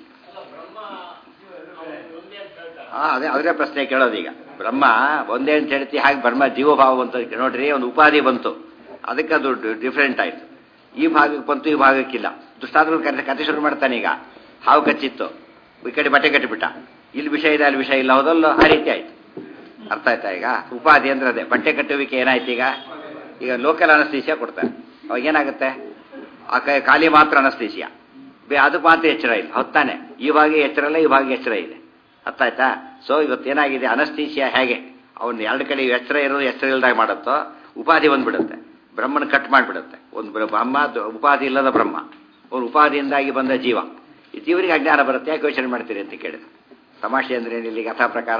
ಹಾ ಅದೇ ಅದೇ ಪ್ರಶ್ನೆ ಕೇಳೋದೀಗ ಬ್ರಹ್ಮ ಒಂದೇ ಅಂತ ಹೇಳ್ತಿ ಹಾಗೆ ಬ್ರಹ್ಮ ಜೀವಭಾವ ಬಂತು ನೋಡ್ರಿ ಒಂದು ಉಪಾಧಿ ಬಂತು ಅದಕ್ಕೆ ಅದು ಡಿಫ್ರೆಂಟ್ ಆಯ್ತು ಈ ಭಾಗಕ್ಕೆ ಬಂತು ಈ ಭಾಗಕ್ಕಿಲ್ಲ ದುಷ್ಟಾದ್ರು ಕತೆ ಕತೆ ಶುರು ಮಾಡ್ತಾನೆ ಈಗ ಹಾವು ಕಚ್ಚಿತ್ತು ಈ ಕಡೆ ಬಟ್ಟೆ ಕಟ್ಟಿಬಿಟ್ಟ ಇಲ್ಲಿ ವಿಷಯ ಇದೆ ಅಲ್ಲಿ ವಿಷಯ ಇಲ್ಲ ಹೌದಲ್ಲ ಆ ರೀತಿ ಆಯ್ತು ಅರ್ಥ ಆಯ್ತಾ ಈಗ ಉಪಾಧಿ ಅಂದ್ರೆ ಅದೇ ಬಟ್ಟೆ ಕಟ್ಟುವಿಕೆ ಏನಾಯ್ತು ಈಗ ಈಗ ಲೋಕಲ್ ಅನಸ್ತೀಸಿಯಾ ಕೊಡ್ತಾರೆ ಅವಾಗ ಏನಾಗುತ್ತೆ ಆ ಕೈ ಖಾಲಿ ಮಾತ್ರ ಅನಸ್ತೀಸಿಯಾ ಬೇ ಅದಕ್ಕೆ ಮಾತ್ರ ಎಚ್ಚರ ಇಲ್ಲ ಹೊತ್ತಾನೆ ಈ ಭಾಗ ಎಚ್ಚರ ಇಲ್ಲ ಈ ಭಾಗ ಎಚ್ಚರ ಇದೆ ಅರ್ಥ ಆಯ್ತಾ ಸೊ ಇವತ್ತು ಏನಾಗಿದೆ ಅನಸ್ತೀಸಿಯಾ ಹೇಗೆ ಅವನು ಎರಡು ಕಡೆ ಎಚ್ಚರ ಇರೋದು ಎಚ್ಚರ ಇಲ್ದಾಗ ಮಾಡುತ್ತೋ ಉಪಾಧಿ ಬಂದ್ಬಿಡುತ್ತೆ ಬ್ರಹ್ಮನ ಕಟ್ ಮಾಡಿಬಿಡುತ್ತೆ ಒಂದು ಬ್ರಹ್ಮ ಉಪಾಧಿ ಇಲ್ಲದ ಬ್ರಹ್ಮ ಒಂದು ಉಪಾಧಿಯಿಂದಾಗಿ ಬಂದ ಜೀವ ಈ ಜೀವನಿಗೆ ಅಜ್ಞಾನ ಬರುತ್ತೆ ಯಾಕೆ ಯೋಚನೆ ಮಾಡ್ತೀರಿ ಅಂತ ಕೇಳಿದ ತಮಾಷೆ ಅಂದ್ರೆ ಇಲ್ಲಿ ಕಥಾ ಪ್ರಕಾರ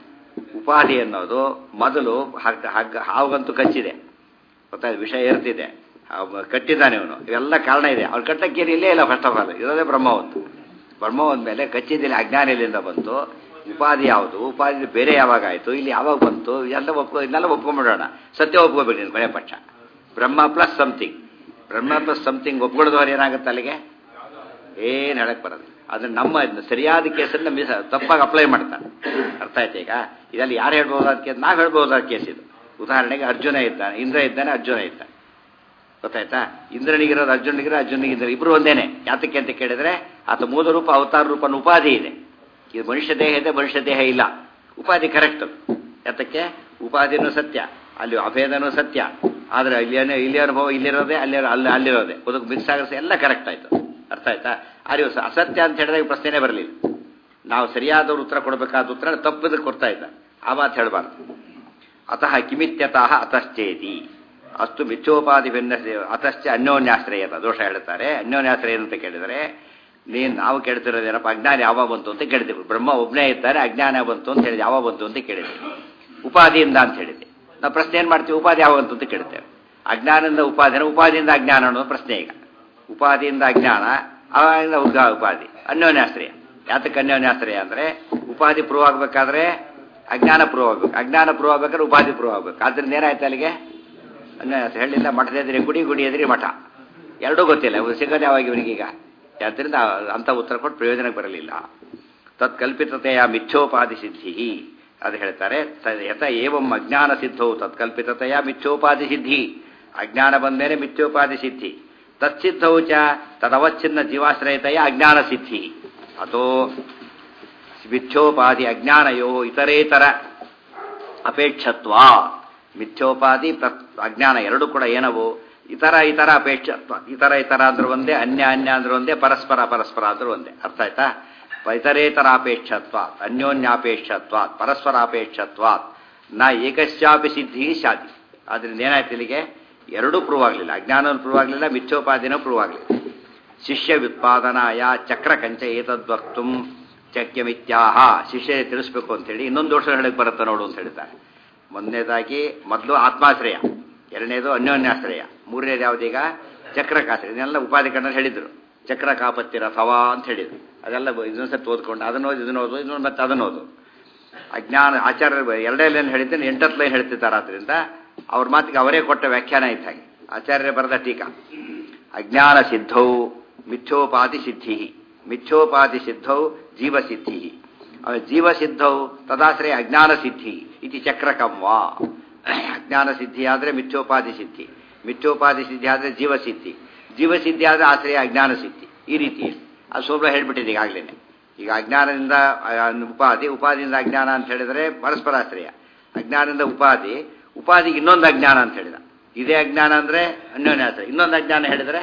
ಉಪಾಧಿ ಅನ್ನೋದು ಮೊದಲು ಹಗ್ಗ ಹಗ್ಗ ಹಾವುಗಂತೂ ಕಚ್ಚಿದೆ ಗೊತ್ತಾಯ್ತು ವಿಷಯ ಇರ್ತಿದೆ ಕಟ್ಟಿದ್ದಾನೆ ಇವನು ಇವೆಲ್ಲ ಕಾರಣ ಇದೆ ಅವ್ನು ಕಟ್ಟಕ್ಕೇನು ಇಲ್ಲೇ ಇಲ್ಲ ಫಸ್ಟ್ ಆಫ್ ಆಲ್ ಇರೋದೇ ಬ್ರಹ್ಮ ಒಂದು ಬ್ರಹ್ಮ ಮೇಲೆ ಕಚ್ಚಿದ್ದಲ್ಲಿ ಅಜ್ಞಾನ ಎಲ್ಲಿಂದ ಬಂತು ಉಪಾಧಿ ಯಾವುದು ಉಪಾಧಿ ಬೇರೆ ಯಾವಾಗ ಆಯಿತು ಇಲ್ಲಿ ಯಾವಾಗ ಬಂತು ಎಲ್ಲ ಒಪ್ಕೊ ಇದನ್ನೆಲ್ಲ ಒಪ್ಕೊಂಡ್ಬಿಡೋಣ ಸತ್ಯ ಒಪ್ಕೋಬೇಕು ನೀನು ಕೊನೆ ಪಕ್ಷ Brahma plus something Brahma plus something ಒಪ್ಕೊಳ್ಳೋದವ್ರು ಏನಾಗುತ್ತೆ ಅಲ್ಲಿಗೆ ಏನು ಹೇಳಕ್ ಬರೋದು ಅದು ನಮ್ಮ ಸರಿಯಾದ ಕೇಸನ್ನು ಮಿಸ್ ತಪ್ಪಾಗಿ ಅಪ್ಲೈ ಮಾಡ್ತಾನೆ ಅರ್ಥ ಆಯ್ತು ಈಗ ಇದರಲ್ಲಿ ಯಾರು ಹೇಳ್ಬೋದಾದ ಕೇಸ್ ನಾವು ಹೇಳ್ಬೋದಾದ ಕೇಸ್ ಇದು ಉದಾಹರಣೆಗೆ ಅರ್ಜುನ ಇದ್ದಾನೆ ಇಂದ್ರ ಇದ್ದಾನೆ ಅರ್ಜುನ ಇದ್ದಾನೆ ಗೊತ್ತಾಯ್ತಾ ಇಂದ್ರನಿಗಿರೋದು ಅರ್ಜುನಿಗಿರೋ ಅರ್ಜುನಿಗೆ ಇಂದ್ರ ಇಬ್ರು ಒಂದೇನೆ ಯಾತಕ್ಕೆ ಅಂತ ಕೇಳಿದ್ರೆ ಆತ ಮೂಲ ರೂಪ ಅವತಾರ ರೂಪನ ಉಪಾಧಿ ಇದೆ ಇದು ಮನುಷ್ಯ ದೇಹ ಇದೆ ಮನುಷ್ಯ ದೇಹ ಇಲ್ಲ ಉಪಾಧಿ ಕರೆಕ್ಟ್ ಯಾತಕ್ಕೆ ಉಪಾಧಿನೂ ಸತ್ಯ ಅಲ್ಲಿ ಅಭೇದನೂ ಸತ್ಯ ಆದರೆ ಇಲ್ಲಿ ಇಲ್ಲಿ ಅನುಭವ ಇಲ್ಲಿರೋದೇ ಅಲ್ಲಿ ಅಲ್ಲಿ ಅಲ್ಲಿರೋದೆ ಅದಕ್ಕೆ ಮಿಕ್ಸ್ ಆಗಿರೋ ಎಲ್ಲ ಕರೆಕ್ಟ್ ಆಯ್ತು ಅರ್ಥ ಆಯ್ತಾ ಆದ್ರೆ ಅಸತ್ಯ ಅಂತ ಹೇಳಿದಾಗ ಪ್ರಶ್ನೆನೇ ಬರಲಿಲ್ಲ ನಾವು ಸರಿಯಾದ ಉತ್ತರ ಕೊಡಬೇಕಾದ ಉತ್ತರ ತಪ್ಪದಕ್ಕೆ ಕೊಡ್ತಾ ಇದ್ದ ಆ ಮಾತು ಹೇಳಬಾರ್ದು ಅತಃ ಕಿಮಿತ್ಯತಃ ಅತಶ್ಚೇತಿ ಅಷ್ಟು ಮಿಥ್ಯೋಪಾಧಿ ಭಿನ್ನ ಅತಶ್ಚ ಅನ್ಯೋನ್ಯಾಶ್ರಯದ ದೋಷ ಹೇಳ್ತಾರೆ ಅನ್ಯೋನ್ಯಾಶ್ರಯ ಅಂತ ಕೇಳಿದರೆ ನೀನು ನಾವು ಕೇಳ್ತಿರೋದೇನಪ್ಪ ಅಜ್ಞಾನ ಯಾವಾಗ ಬಂತು ಅಂತ ಕೇಳಿದ್ವಿ ಬ್ರಹ್ಮ ಒಬ್ಬನೇ ಇದ್ದಾರೆ ಅಜ್ಞಾನ ಬಂತು ಅಂತ ಹೇಳಿದೆ ಯಾವಾಗ ಬಂತು ಅಂತ ಕೇಳಿದ್ವಿ ಉಪಾಧಿಯಿಂದ ಅಂತ ಹೇಳಿದೆ ನಾವು ಪ್ರಶ್ನೆ ಏನು ಮಾಡ್ತೀವಿ ಉಪಾಧಿ ಯಾವಾಗ ಬಂತು ಅಂತ ಕೇಳ್ತೇವೆ ಅಜ್ಞಾನದಿಂದ ಉಪಾಧಿನ ಉಪಾಧಿಯಿಂದ ಅಜ್ಞಾನ ಅನ್ನೋದು ಪ್ರಶ್ನೆ ಈಗ ಉಪಾಧಿಯಿಂದ ಅಜ್ಞಾನ ಅವಾಗಿಂದ ಉದ್ಗ ಉಪಾಧಿ ಅನ್ಯೋನ್ಯಾಶ್ರಯ ಯಾತಕ್ಕೆ ಅನ್ಯೋನ್ಯಾಶ್ರಯ ಅಂದರೆ ಉಪಾಧಿ ಪ್ರೂವ್ ಆಗಬೇಕಾದ್ರೆ ಅಜ್ಞಾನ ಪ್ರೂವ್ ಆಗ್ಬೇಕು ಅಜ್ಞಾನ ಪ್ರೂವ್ ಆಗ್ಬೇಕಾದ್ರೆ ಉಪಾಧಿ ಪ್ರೂವ್ ಆಗ್ಬೇಕು ಆದ್ರಿಂದ ಏನಾಯ್ತು ಅಲ್ಲಿಗೆ ಅನ್ಯೋನ್ಯಾಶ್ರಯ ಹೇಳಿಲ್ಲ ಮಠದ ಎದುರಿ ಗುಡಿ ಗುಡಿ ಎದುರಿ ಮಠ ಎರಡೂ ಗೊತ್ತಿಲ್ಲ ಇವ್ರು ಸಿಗೋದು ಯಾವಾಗ ಇವನಿಗೀಗ ಆದ್ದರಿಂದ ಅಂಥ ಉತ್ತರ ಕೊಟ್ಟು ಪ್ರಯೋಜನಕ್ಕೆ ಬರಲಿಲ್ಲ ತತ್ಕಲ್ಪಿತತೆಯ ಮಿಥ್ಯೋಪಾಧಿ ಸಿದ್ಧಿ ಅದು ಹೇಳ್ತಾರೆ ತ- ಯಥ ಏವಂ ಅಜ್ಞಾನ ಸಿದ್ಧವು ತತ್ಕಲ್ಪಿತತೆಯ ಮಿಥ್ಯೋಪಾಧಿ ಸಿದ್ಧಿ ಅಜ್ಞಾನ ಬಂದ್ಮೇಲೆ ಮಿಥ್ಯೋಪಾಧಿ ಸಿದ್ಧಿ ತತ್ಸಿದ್ಧವು ಚ ತದವಚ್ಛಿನ್ನ ಜೀವಾಶ್ರಯತೆಯ ಅಜ್ಞಾನ ಸಿದ್ಧಿ ಅಥೋ ಮಿಥ್ಯೋಪಾಧಿ ಅಜ್ಞಾನಯೋ ಇತರೇತರ ಅಪೇಕ್ಷತ್ವ ಮಿಥ್ಯೋಪಾಧಿ ಪ್ರ- ಅಜ್ಞಾನ ಎರಡು ಕೂಡ ಏನವು ಇತರ ಇತರ ಅಪೇಕ್ಷತ್ವ ಇತರ ಇತರ ಅಂದ್ರೆ ಒಂದೇ ಅನ್ಯ ಅನ್ಯ ಅಂದ್ರೆ ಒಂದೇ ಪರಸ್ಪರ ಪರಸ್ಪರ ಅಂದ್ರೆ ಒಂದೇ ಅರ್ಥ ಆಯ್ತಾ ಇತರೇತರ ಅಪೇಕ್ಷತ್ವ ಅನ್ಯೋನ್ಯಾಪೇಕ್ಷತ್ವ ಪರಸ್ಪರಾಪೇಕ್ಷತ್ವ ನ ಏಕಶ್ಚಾಪಿ ಸಿದ್ಧಿ ಶಾದಿ ಆದ್ರಿಂದ ಏನಾಯ್ತು ಇಲ್ಲಿಗೆ ಎರಡೂ ಪ್ರೂವ್ ಆಗಲಿಲ್ಲ ಅಜ್ಞಾನನೂ ಪ್ರೂವ್ ಆಗಲಿಲ್ಲ ಮಿಥ್ಯೋಪಾದಿನೂ ಪ್ರೂವ್ ಆಗಲಿಲ್ಲ ಶಿಷ್ಯ ವ್ಯುತ್ಪಾದನಾಯ ಚಕ್ರ ಕಂಚ ಏತದ್ವಕ್ತು ಚಕ್ಯಮಿತ್ಯಾಹ ಶಿಷ್ಯ ತಿಳಿಸ್ಬೇಕು ಅಂತೇಳಿ ಇನ್ನೊಂದು ದೋಷ ಹೇಳಕ್ ಬರುತ್ತೆ ನೋಡು ಅಂತ ಹೇಳ್ತಾರೆ ಮೊದಲನೇದಾಗಿ ಮೊದಲು ಆತ್ಮಾಶ್ರಯ ಎರಡನೇದು ಅನ್ಯೋನ್ಯಾಶ್ರಯ ಮೂರನೇದು ಯಾವುದೀಗ ಚಕ್ರಕಾಶ್ರಯ ಇದನ್ನೆಲ್ಲ ಉಪಾಧಿ ಕಣ್ಣಲ್ಲಿ ಹೇಳಿದ್ರು ಚಕ್ರ ಕಾಪತ್ತಿ ರಥವ ಅಂತ ಹೇಳಿದ್ರು ಅದೆಲ್ಲ ಇದೊಂದು ಸತಿ ಓದ್ಕೊಂಡು ಅದನ್ನ ಓದಿ ಇದನ್ನ ಓದು ಇನ್ನೊಂದು ಮತ್ತೆ ಅದನ್ನ ಓದು ಅಜ್ಞಾನ ಆಚಾರ್ಯರು ಎರಡೇ ಲೈನ್ ಹೇಳಿದ್ದೇನೆ ಎಂಟತ್ತು ಲೈನ್ ಹೇಳ್ತಿದ್ದಾರೆ ಆದ್ರಿಂದ ಅವ್ರ ಮಾತಿಗೆ ಅವರೇ ಕೊಟ್ಟ ವ್ಯಾಖ್ಯಾನ ಇದ್ದ ಹಾಗೆ ಆಚಾರ್ಯರೇ ಬರೆದ ಟೀಕಾ ಅಜ್ಞಾನ ಸಿದ್ಧೌ ಮಿಥ್ಯೋಪಾಧಿ ಸಿದ್ಧಿ ಮಿಥ್ಯೋಪಾಧಿ ಸಿದ್ಧೌ ಜೀವಸಿದ್ಧಿ ಜೀವಸಿದ್ಧೌ ತದಾಶ್ರಯ ಅಜ್ಞಾನ ಸಿದ್ಧಿ ಇತಿ ಚಕ್ರಕಂ ವಾ ಅಜ್ಞಾನ ಸಿದ್ಧಿ ಆದರೆ ಮಿಥ್ಯೋಪಾಧಿ ಸಿದ್ಧಿ ಮಿಥ್ಯೋಪಾಧಿ ಸಿದ್ಧಿ ಆದರೆ ಜೀವಸಿದ್ಧಿ ಜೀವಸಿದ್ಧಿ ಆದರೆ ಆಶ್ರಯ ಅಜ್ಞಾನ ಸಿದ್ಧಿ ಈ ರೀತಿ ಅದು ಸ್ವಲ್ಪ ಹೇಳ್ಬಿಟ್ಟಿದೆ ಈಗಾಗಲೇ ಈಗ ಅಜ್ಞಾನದಿಂದ ಆ, ಉಪಾಧಿ ಉಪಾಧಿಯಿಂದ ಅಜ್ಞಾನ ಅಂತ ಹೇಳಿದರೆ ಪರಸ್ಪರಾಶ್ರಯ ಅಜ್ಞಾನದಿಂದ ಉಪಾಧಿ ಉಪಾಧಿಗೆ ಇನ್ನೊಂದು ಅಜ್ಞಾನ ಅಂತ ಹೇಳಿದ ಇದೇ ಅಜ್ಞಾನ ಅಂದ್ರೆ ಅನ್ಯೋನ್ಯಾಶ್ರಯ ಇನ್ನೊಂದು ಅಜ್ಞಾನ ಹೇಳಿದ್ರೆ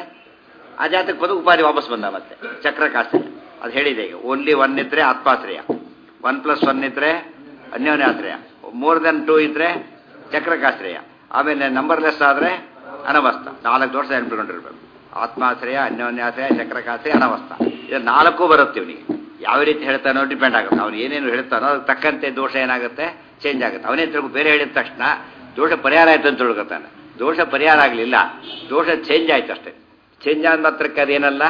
ಆ ಜಾತಕ್ಕೆ ಬಂದು ಉಪಾಧಿ ವಾಪಸ್ ಬಂದ ಮತ್ತೆ ಚಕ್ರಕಾಶ್ರಯ ಅದು ಹೇಳಿದೆ ಈಗ ಓನ್ಲಿ ಒನ್ ಇದ್ರೆ ಆತ್ಮಾಶ್ರಯ ಒನ್ ಪ್ಲಸ್ ಒನ್ ಇದ್ರೆ ಅನ್ಯೋನ್ಯಾಶ್ರಯ ಮೋರ್ ದೆನ್ ಟೂ ಇದ್ರೆ ಚಕ್ರಕಾಶ್ರಯ ಆಮೇಲೆ ನಂಬರ್ಲೆಸ್ ಆದ್ರೆ ಅನವಸ್ಥ ನಾಲ್ಕು ವರ್ಷ ನೆನ್ಪಿಕೊಂಡಿರ್ಬೇಕು ಆತ್ಮಾಶ್ರಯ ಅನ್ಯೋನ್ಯಾಶ್ರಯ ಚಕ್ರಕಾಶ್ರಯ ಅನವಸ್ಥ ಇದು ನಾಲ್ಕು ಬರುತ್ತೆ ಇವನಿಗೆ ಯಾವ ರೀತಿ ಹೇಳ್ತಾನೋ ಡಿಪೆಂಡ್ ಆಗುತ್ತೆ ಅವನು ಏನೇನು ಹೇಳ್ತಾನೋ ಅದಕ್ಕೆ ತಕ್ಕಂತೆ ದೋಷ ಏನಾಗುತ್ತೆ ಚೇಂಜ್ ಆಗುತ್ತೆ ಅವನೇ ತಿಳ್ಕೊ ಬೇರೆ ಹೇಳಿದ ತಕ್ಷಣ ದೋಷ ಪರಿಹಾರ ಆಯ್ತು ಅಂತ ತಿಳ್ಕೊತಾನೆ ದೋಷ ಪರಿಹಾರ ಆಗಲಿಲ್ಲ ದೋಷ ಚೇಂಜ್ ಆಯ್ತು ಅಷ್ಟೇ ಚೇಂಜ್ ಆದ ಮಾತ್ರಕ್ಕೆ ಅದೇನಲ್ಲ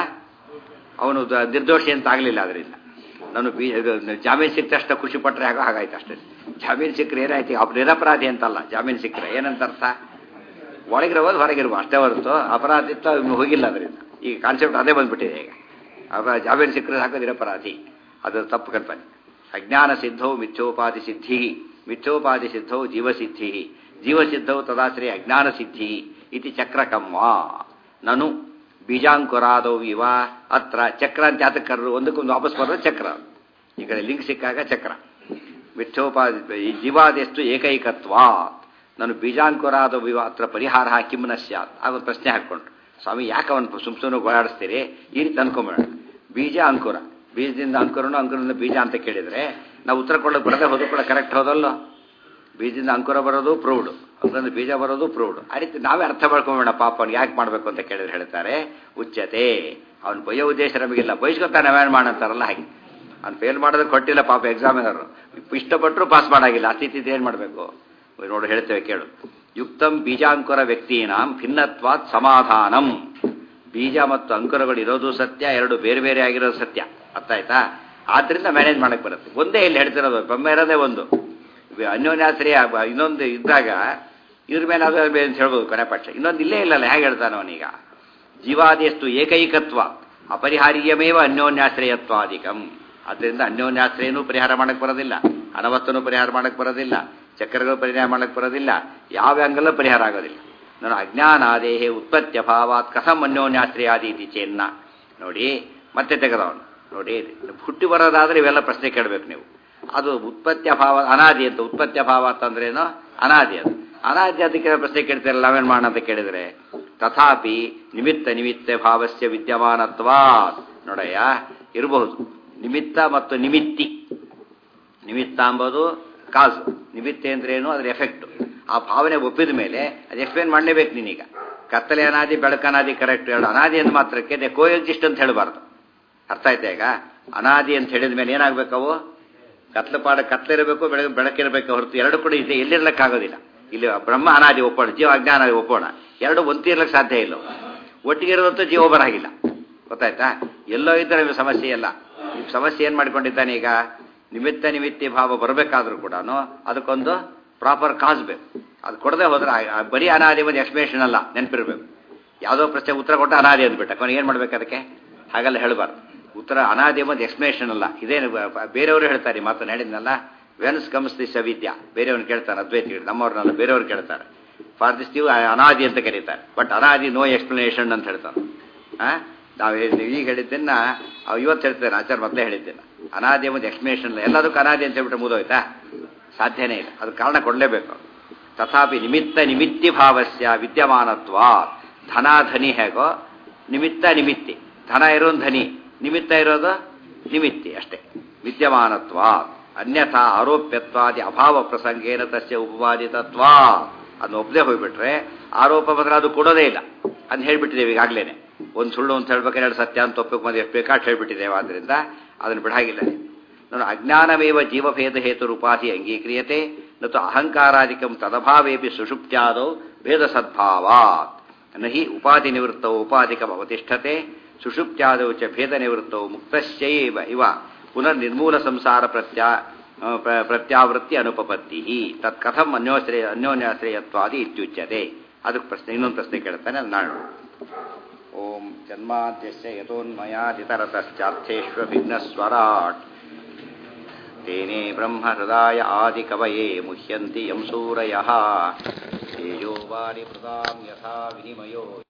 ಅವನು ದ- ನಿರ್ದೋಷಿ ಅಂತ ಆಗಲಿಲ್ಲ ಅದರಿಂದ ನಾನು ಬಿ ಇದು ಜಾಮೀನು ಸಿಕ್ಕ ತಕ್ಷಣ ಖುಷಿ ಪಟ್ಟರೆ ಆಗೋ ಹಾಗಾಯ್ತು ಅಷ್ಟೇ ಜಾಮೀನು ಸಿಕ್ಕರೆ ಏನಾಯ್ತು ಅವ್ರು ನಿರಪರಾಧಿ ಅಂತಲ್ಲ ಜಾಮೀನು ಸಿಕ್ಕರೆ ಏನಂತ ಅರ್ಥ ಒಳಗಿರೋದು ಹೊರಗಿರುವ ಅಷ್ಟೇ ಹೊರತು ಅಪರಾಧಿತ್ವ ಇನ್ನು ಹೋಗಿಲ್ಲ ಅದರಿಂದ ಈ ಕಾನ್ಸೆಪ್ಟ್ ಅದೇ ಬಂದ್ಬಿಟ್ಟಿದೆ ಈಗ ಅಪ ಜಾಮೀನು ಸಿಕ್ಕರೆ ಸಾಕು ನಿರಪರಾಧಿ ಅದು ತಪ್ಪು ಕಲ್ಪನೆ ಅಜ್ಞಾನ ಸಿದ್ಧೌ ಮಿಥ್ಯೋಪಾಧಿ ಸಿದ್ಧಿ ಮಿಥ್ಯೋಪಾಧಿ ಸಿದ್ಧೌ ಜೀವಸಿದ್ಧಿ ಜೀವಸಿದ್ಧೌ ತದಾಶ್ರಯ ಅಜ್ಞಾನ ಸಿದ್ಧಿ ಇತಿ ಚಕ್ರಕಂವಾ ನನು ಬೀಜಾಂಕುರಾದೌ ಇವ ಅತ್ರ ಚಕ್ರ ಅಂತ ಯಾತಕ್ಕೆ ಕರ್ರು ಒಂದಕ್ಕೊಂದು ವಾಪಸ್ ಬರೋದು ಚಕ್ರ ಈ ಕಡೆ ಲಿಂಕ್ ಸಿಕ್ಕಾಗ ಚಕ್ರ ಮಿಥ್ಯೋಪಾಧಿ ಈ ಜೀವಾದೆಷ್ಟು ಏಕೈಕತ್ವ ನಾನು ಬೀಜಾಂಕುರಾದ ವಿವ ಅತ್ರ ಪರಿಹಾರ ಕಿಮ್ನ ಸ್ಯಾತ್ ಆಗೊಂದು ಪ್ರಶ್ನೆ ಹಾಕ್ಕೊಂಡ್ರು ಸ್ವಾಮಿ ಯಾಕೆ ಅವನು ಸುಮ್ ಸುಮ್ಮನೆ ಓಡಾಡಿಸ್ತೀರಿ ಈ ರೀತಿ ಅನ್ಕೊಂಬೇಡ ಬೀಜ ಅಂಕುರ ಬೀಜದಿಂದ ಅಂಕುರನು ಅಂಕುರದಿಂದ ಬೀಜ ಅಂತ ಕೇಳಿದ್ರೆ ನಾವು ಉತ್ತರ ಕೊಡೋದು ಬರದೆ ಹೋದ್ರು ಕೂಡ ಕರೆಕ್ಟ್ ಹೋದಲ್ಲೋ ಬೀಜದಿಂದ ಅಂಕುರ ಬರೋದು ಪ್ರೌಢ ಅದರಿಂದ ಬೀಜ ಬರೋದು ಪ್ರೌಢ ಆ ರೀತಿ ನಾವೇ ಅರ್ಥ ಮಾಡ್ಕೊಂಬೇಡ ಪಾಪ ಅವ್ನು ಯಾಕೆ ಮಾಡಬೇಕು ಅಂತ ಕೇಳಿದ್ರೆ ಹೇಳ್ತಾರೆ ಉಚ್ಚತೆ ಅವ್ನು ಬಯ್ಯೋ ಉದ್ದೇಶ ನಮಗಿಲ್ಲ ಬಯಸ್ಕೊತಾನೆ ನಾವೇನು ಮಾಡಂತಾರಲ್ಲ ಹಾಗೆ ಅವ್ನು ಫೇಲ್ ಮಾಡೋದಕ್ಕೆ ಕೊಟ್ಟಿಲ್ಲ ಪಾಪ ಎಕ್ಸಾಮಿನರು ಇಷ್ಟಪಟ್ಟರು ಪಾಸ್ ಮಾಡಾಗಿಲ್ಲ ಆ ಸ್ಥಿತಿ ಏನು ಮಾಡಬೇಕು ನೋಡಿ ಹೇಳ್ತೇವೆ ಕೇಳು ಯುಕ್ತಂ ಬೀಜಾಂಕುರ ವ್ಯಕ್ತೀನಾಂ ಭಿನ್ನತ್ವಾತ್ ಸಮಾಧಾನಂ ಬೀಜ ಮತ್ತು ಅಂಕುರಗಳು ಇರೋದು ಸತ್ಯ ಎರಡು ಬೇರೆ ಬೇರೆ ಆಗಿರೋದು ಸತ್ಯ ಅರ್ಥ ಆಯ್ತಾ ಆದ್ರಿಂದ ಮ್ಯಾನೇಜ್ ಮಾಡಕ್ ಬರುತ್ತೆ ಒಂದೇ ಇಲ್ಲಿ ಹೇಳ್ತಿರೋದು ಬೊಮ್ಮೆ ಇರೋದೇ ಒಂದು ಇವ್ ಅನ್ಯೋನ್ಯಾಶ್ರಯ ಬ- ಇನ್ನೊಂದು ಇದ್ದಾಗ ಇದ್ರ ಮೇಲೆ ಅದು ಬೇರೆ ಅಂತ ಹೇಳ್ಬೋದು ಕೊನೆ ಪಕ್ಷ ಇನ್ನೊಂದು ಇಲ್ಲೇ ಇಲ್ಲಲ್ಲ ಹೇಗೆ ಹೇಳ್ತಾನೆ ಅವನೀಗ ಜೀವಾದಿಯಷ್ಟು ಏಕೈಕತ್ವ ಅಪರಿಹಾರ್ಯಮೇವ ಅನ್ಯೋನ್ಯಾಶ್ರಯತ್ವಾದಿಕಂ ಅದರಿಂದ ಅನ್ಯೋನ್ಯಾಶ್ರಯನೂ ಪರಿಹಾರ ಮಾಡಕ್ ಬರೋದಿಲ್ಲ ಅನವತ್ತನೂ ಪರಿಹಾರ ಮಾಡಕ್ ಬರೋದಿಲ್ಲ ಚಕ್ರಗಳು ಪರಿಹಾರ ಮಾಡಕ್ ಬರೋದಿಲ್ಲ ಯಾವ ಅಂಗಲ್ಲೂ ಪರಿಹಾರ ಆಗೋದಿಲ್ಲ ನಾನು ಅಜ್ಞಾನಾದೇಹೆ ಉತ್ಪತ್ತ್ಯಭಾವಾತ್ ಕಥಂ ಅನ್ಯೋನ್ಯಾಶ್ರಯಾದೀತಿ ಚೇನ್ನ ನೋಡಿ ಮತ್ತೆ ತೆಗೆದವನು ನೋಡಿ ಹುಟ್ಟಿ ಬರೋದಾದ್ರೆ ಇವೆಲ್ಲ ಪ್ರಶ್ನೆ ಕೇಳಬೇಕು ನೀವು ಅದು ಉತ್ಪತ್ತಿ ಅಭಾವ ಅನಾದಿ ಅಂತ ಉತ್ಪತ್ತಿ ಅಭಾವ ಅಂತಂದ್ರೇನು ಅನಾದಿ ಅದು ಅನಾದಿ ಅದಕ್ಕೆ ಪ್ರಶ್ನೆ ಕೇಳ್ತಿರಲ್ಲ ನಾವೇನ್ ಮಾಡೋಣ ಅಂತ ಕೇಳಿದ್ರೆ ತಥಾಪಿ ನಿಮಿತ್ತ ನಿಮಿತ್ತ ಭಾವಸ್ಯ ವಿದ್ಯಮಾನತ್ವಾ ನೋಡಯ್ಯ ಇರಬಹುದು ನಿಮಿತ್ತ ಮತ್ತು ನಿಮಿತ್ತಿ ನಿಮಿತ್ತ ಅಂಬೋದು ಕಾಸು ನಿಮಿತ್ತ ಅಂದ್ರೇನು ಅದ್ರ ಎಫೆಕ್ಟ್ ಆ ಭಾವನೆ ಒಪ್ಪಿದ ಮೇಲೆ ಅದು ಎಕ್ಸ್ಪ್ಲೇನ್ ಮಾಡಲೇಬೇಕು ನೀನೀಗ ಕತ್ತಲೆ ಅನಾದಿ ಬೆಳಕನಾದಿ ಕರೆಕ್ಟ್ ಹೇಳು ಅನಾದಿ ಅಂದ ಮಾತ್ರಕ್ಕೆ ದೇ ಕೋ ಎಕ್ಸಿಸ್ಟ್ ಅಂತ ಹೇಳಬಾರ್ದು ಅರ್ಥ ಆಯ್ತಾ ಈಗ ಅನಾದಿ ಅಂತ ಹೇಳಿದ ಮೇಲೆ ಏನಾಗಬೇಕವು ಕತ್ಲ ಪಾಡ ಕತ್ಲಿರಬೇಕು ಬೆಳಗ್ಗೆ ಬೆಳಕಿರಬೇಕು ಹೊರತು ಎರಡು ಕೂಡ ಇದೆ ಎಲ್ಲಿರ್ಲಿಕ್ಕಾಗೋದಿಲ್ಲ ಇಲ್ಲಿ ಬ್ರಹ್ಮ ಅನಾದಿ ಒಪ್ಪೋಣ ಜೀವ ಅಜ್ಞಾನ ಒಪ್ಪೋಣ ಎರಡು ಒಂತಿರ್ಲಿಕ್ಕೆ ಸಾಧ್ಯ ಇಲ್ಲ ಒಟ್ಟಿಗೆ ಇರೋದಂತೂ ಜೀವ ಬರಾಗಿಲ್ಲ ಗೊತ್ತಾಯ್ತಾ ಎಲ್ಲೋ ಇದ್ದರೆ ನಮಗೆ ಸಮಸ್ಯೆ ಇಲ್ಲ ಈ ಸಮಸ್ಯೆ ಏನು ಮಾಡ್ಕೊಂಡಿದ್ದಾನೆ ಈಗ ನಿಮಿತ್ತ ನಿಮಿತ್ತಿ ಭಾವ ಬರಬೇಕಾದ್ರೂ ಕೂಡ ಅದಕ್ಕೊಂದು ಪ್ರಾಪರ್ ಕಾಸ್ ಬೇಕು ಅದು ಕೊಡದೆ ಹೋದ್ರೆ ಆ- ಆ ಬರೀ ಅನಾದಿ ಒಂದು ಎಕ್ಸ್ಪ್ಲೇಷನ್ ಅಲ್ಲ ನೆನಪಿರ್ಬೇಕು ಯಾವುದೋ ಪ್ರಶ್ನೆ ಉತ್ತರ ಕೊಟ್ಟು ಅನಾದಿ ಅಂದ್ಬಿಟ್ಟ ಕೊನೆಗೆ ಏನು ಮಾಡ್ಬೇಕು ಅದಕ್ಕೆ ಹಾಗೆಲ್ಲ ಹೇಳಬಾರ್ದು ಉತ್ತರ ಅನಾದಿ ಒಂದು ಎಕ್ಸ್ಪ್ಲೇಷನ್ ಅಲ್ಲ ಇದೇನು ಬ- ಬ- ಬೇರೆಯವರು ಹೇಳ್ತಾರೆ ಈ ಮಾತನ್ನು ಹೇಳಿದ್ನಲ್ಲ ವೆನ್ಸ್ ಕಮ್ಸ್ ದಿಸ್ ಅವಿದ್ಯಾ ಬೇರೆಯವ್ರನ್ನ ಕೇಳ್ತಾರೆ ಅದ್ವೈತಿಗಳು ನಮ್ಮವ್ರನ್ನೆಲ್ಲ ಬೇರೆಯವ್ರು ಕೇಳ್ತಾರೆ ಫಾರ್ ದಿಸ್ ನೀವು ಅನಾದಿ ಅಂತ ಕರೀತಾರೆ ಬಟ್ ಅನಾದಿ ನೋ ಎಕ್ಸ್ಪ್ಲನೇಷನ್ ಅಂತ ಹೇಳ್ತಾರೆ ಆ? ನಾವು ಹೇಳಿದ್ವಿ ಈಗ ಹೇಳಿದ್ದನ್ನ ಅವ್ ಇವತ್ತು ಹೇಳ್ತೇನೆ ಆಚಾರ ಮೊದಲೇ ಹೇಳಿದ್ದೇನೆ ಅನಾದಿ ಒಂದು ಎಕ್ಸ್ಪ್ಲನೇಷನ್ ಇಲ್ಲ ಎಲ್ಲದಕ್ಕೂ ಅನಾದಿ ಅಂತ ಹೇಳ್ಬಿಟ್ಟು ಮುಗಿದೋಯ್ತಾ ಸಾಧ್ಯನೇ ಇಲ್ಲ ಅದು ಕಾರಣ ಕೊಡಲೇಬೇಕು ತಥಾಪಿ ನಿಮಿತ್ತ ನಿಮಿತ್ತಿ ಭಾವಸ್ಯ ವಿದ್ಯಮಾನತ್ವ ಧನಾಧನಿ ಹೇಗೋ ನಿಮಿತ್ತ ನಿಮಿತ್ತಿ ಧನ ಇರೋದು ಧನಿ ನಿಮಿತ್ತ ಇರೋದು ನಿಮಿತ್ತಿ ಅಷ್ಟೇ ವಿದ್ಯಮಾನತ್ವ ಅನ್ಯಥಾ ಆರೋಪ್ಯತ್ವಾದಿ ಅಭಾವ ಪ್ರಸಂಗೇನ ತಸ್ಯ ಉಪವಾದಿತತ್ವ ಅದನ್ನ ಒಪ್ಪದೆ ಹೋಗ್ಬಿಟ್ರೆ ಆರೋಪ ಬಂದ್ರೆ ಅದು ಕೊಡೋದೇ ಇಲ್ಲ ಅಂತ ಹೇಳ್ಬಿಟ್ಟಿದ್ದೇವೆ ಈಗಾಗಲೇ ಒಂದು ಸುಳ್ಳು ಅಂತ ಹೇಳ್ಬೇಕಾದ್ರೆ ಎರಡು ಸತ್ಯ ಅಂತ ಒಪ್ಪಕ್ಕೆ ಬಂದು ಎಷ್ಟು ಬೇಕಾಷ್ಟು ಹೇಳ್ಬಿಟ್ಟಿದ್ದೇವೆ ಆದ್ದರಿಂದ ಅದನ್ನು ಬಿಡಾಗಿಲ್ಲ ನಾನು ಅಜ್ಞಾನಮೇವ ಜೀವಭೇದ ಹೇತುರುಪಾಧಿ ಅಂಗೀಕ್ರಿಯತೆ ನತು ಅಹಂಕಾರಾದಿಕಂ ತದಭಾವೇಪಿ ಸುಷುಪ್ತ್ಯಾದೌ ಭೇದ ಸದ್ಭಾವಾತ್ ನಹಿ ಉಪಾಧಿ ನಿವೃತ್ತೌ ಉಪಾಧಿಕಂ ಅವತಿಷ್ಠತೆ ಸುಷುಪ್ತ್ಯಾದೌ ಚ ಭೇದ ನಿವೃತ್ತೌ ಮುಕ್ತಶ್ಚೈವ ಇವ ಪುನರ್ನಿರ್ಮೂಲ ಸಂಸಾರ ಪ್ರತ್ಯಾ ಆ, ಪ್ರ- ಪ್ರತ್ಯಾವೃತ್ತಿ ಅನುಪಪತ್ತಿ ತತ್ ಕಥಂ ಅನ್ಯೋಶ್ರಯ ಅನ್ಯೋನ್ಯಾಶ್ರಯತ್ವಾದಿ ಇತ್ಯುಚ್ಯತೆ ಅದಕ್ಕೆ ಪ್ರಶ್ನೆ ಇನ್ನೊಂದು ಪ್ರಶ್ನೆ ಕೇಳ್ತಾನೆ ಅದು ನಾಡು ಓಂ ಜನ್ಮಾದ್ಯಸ್ಯ ಯತೋನ್ಮಯಾದಿತರತಶ್ಚಾರ್ಥೇಷ್ವಭಿಘ್ನಸ್ವರಾಟ್ तेने ब्रह्महृदाय आदिकवये मुह्यन्ति यं सूरयः तेजो वारिमृदां यथा विनिमयो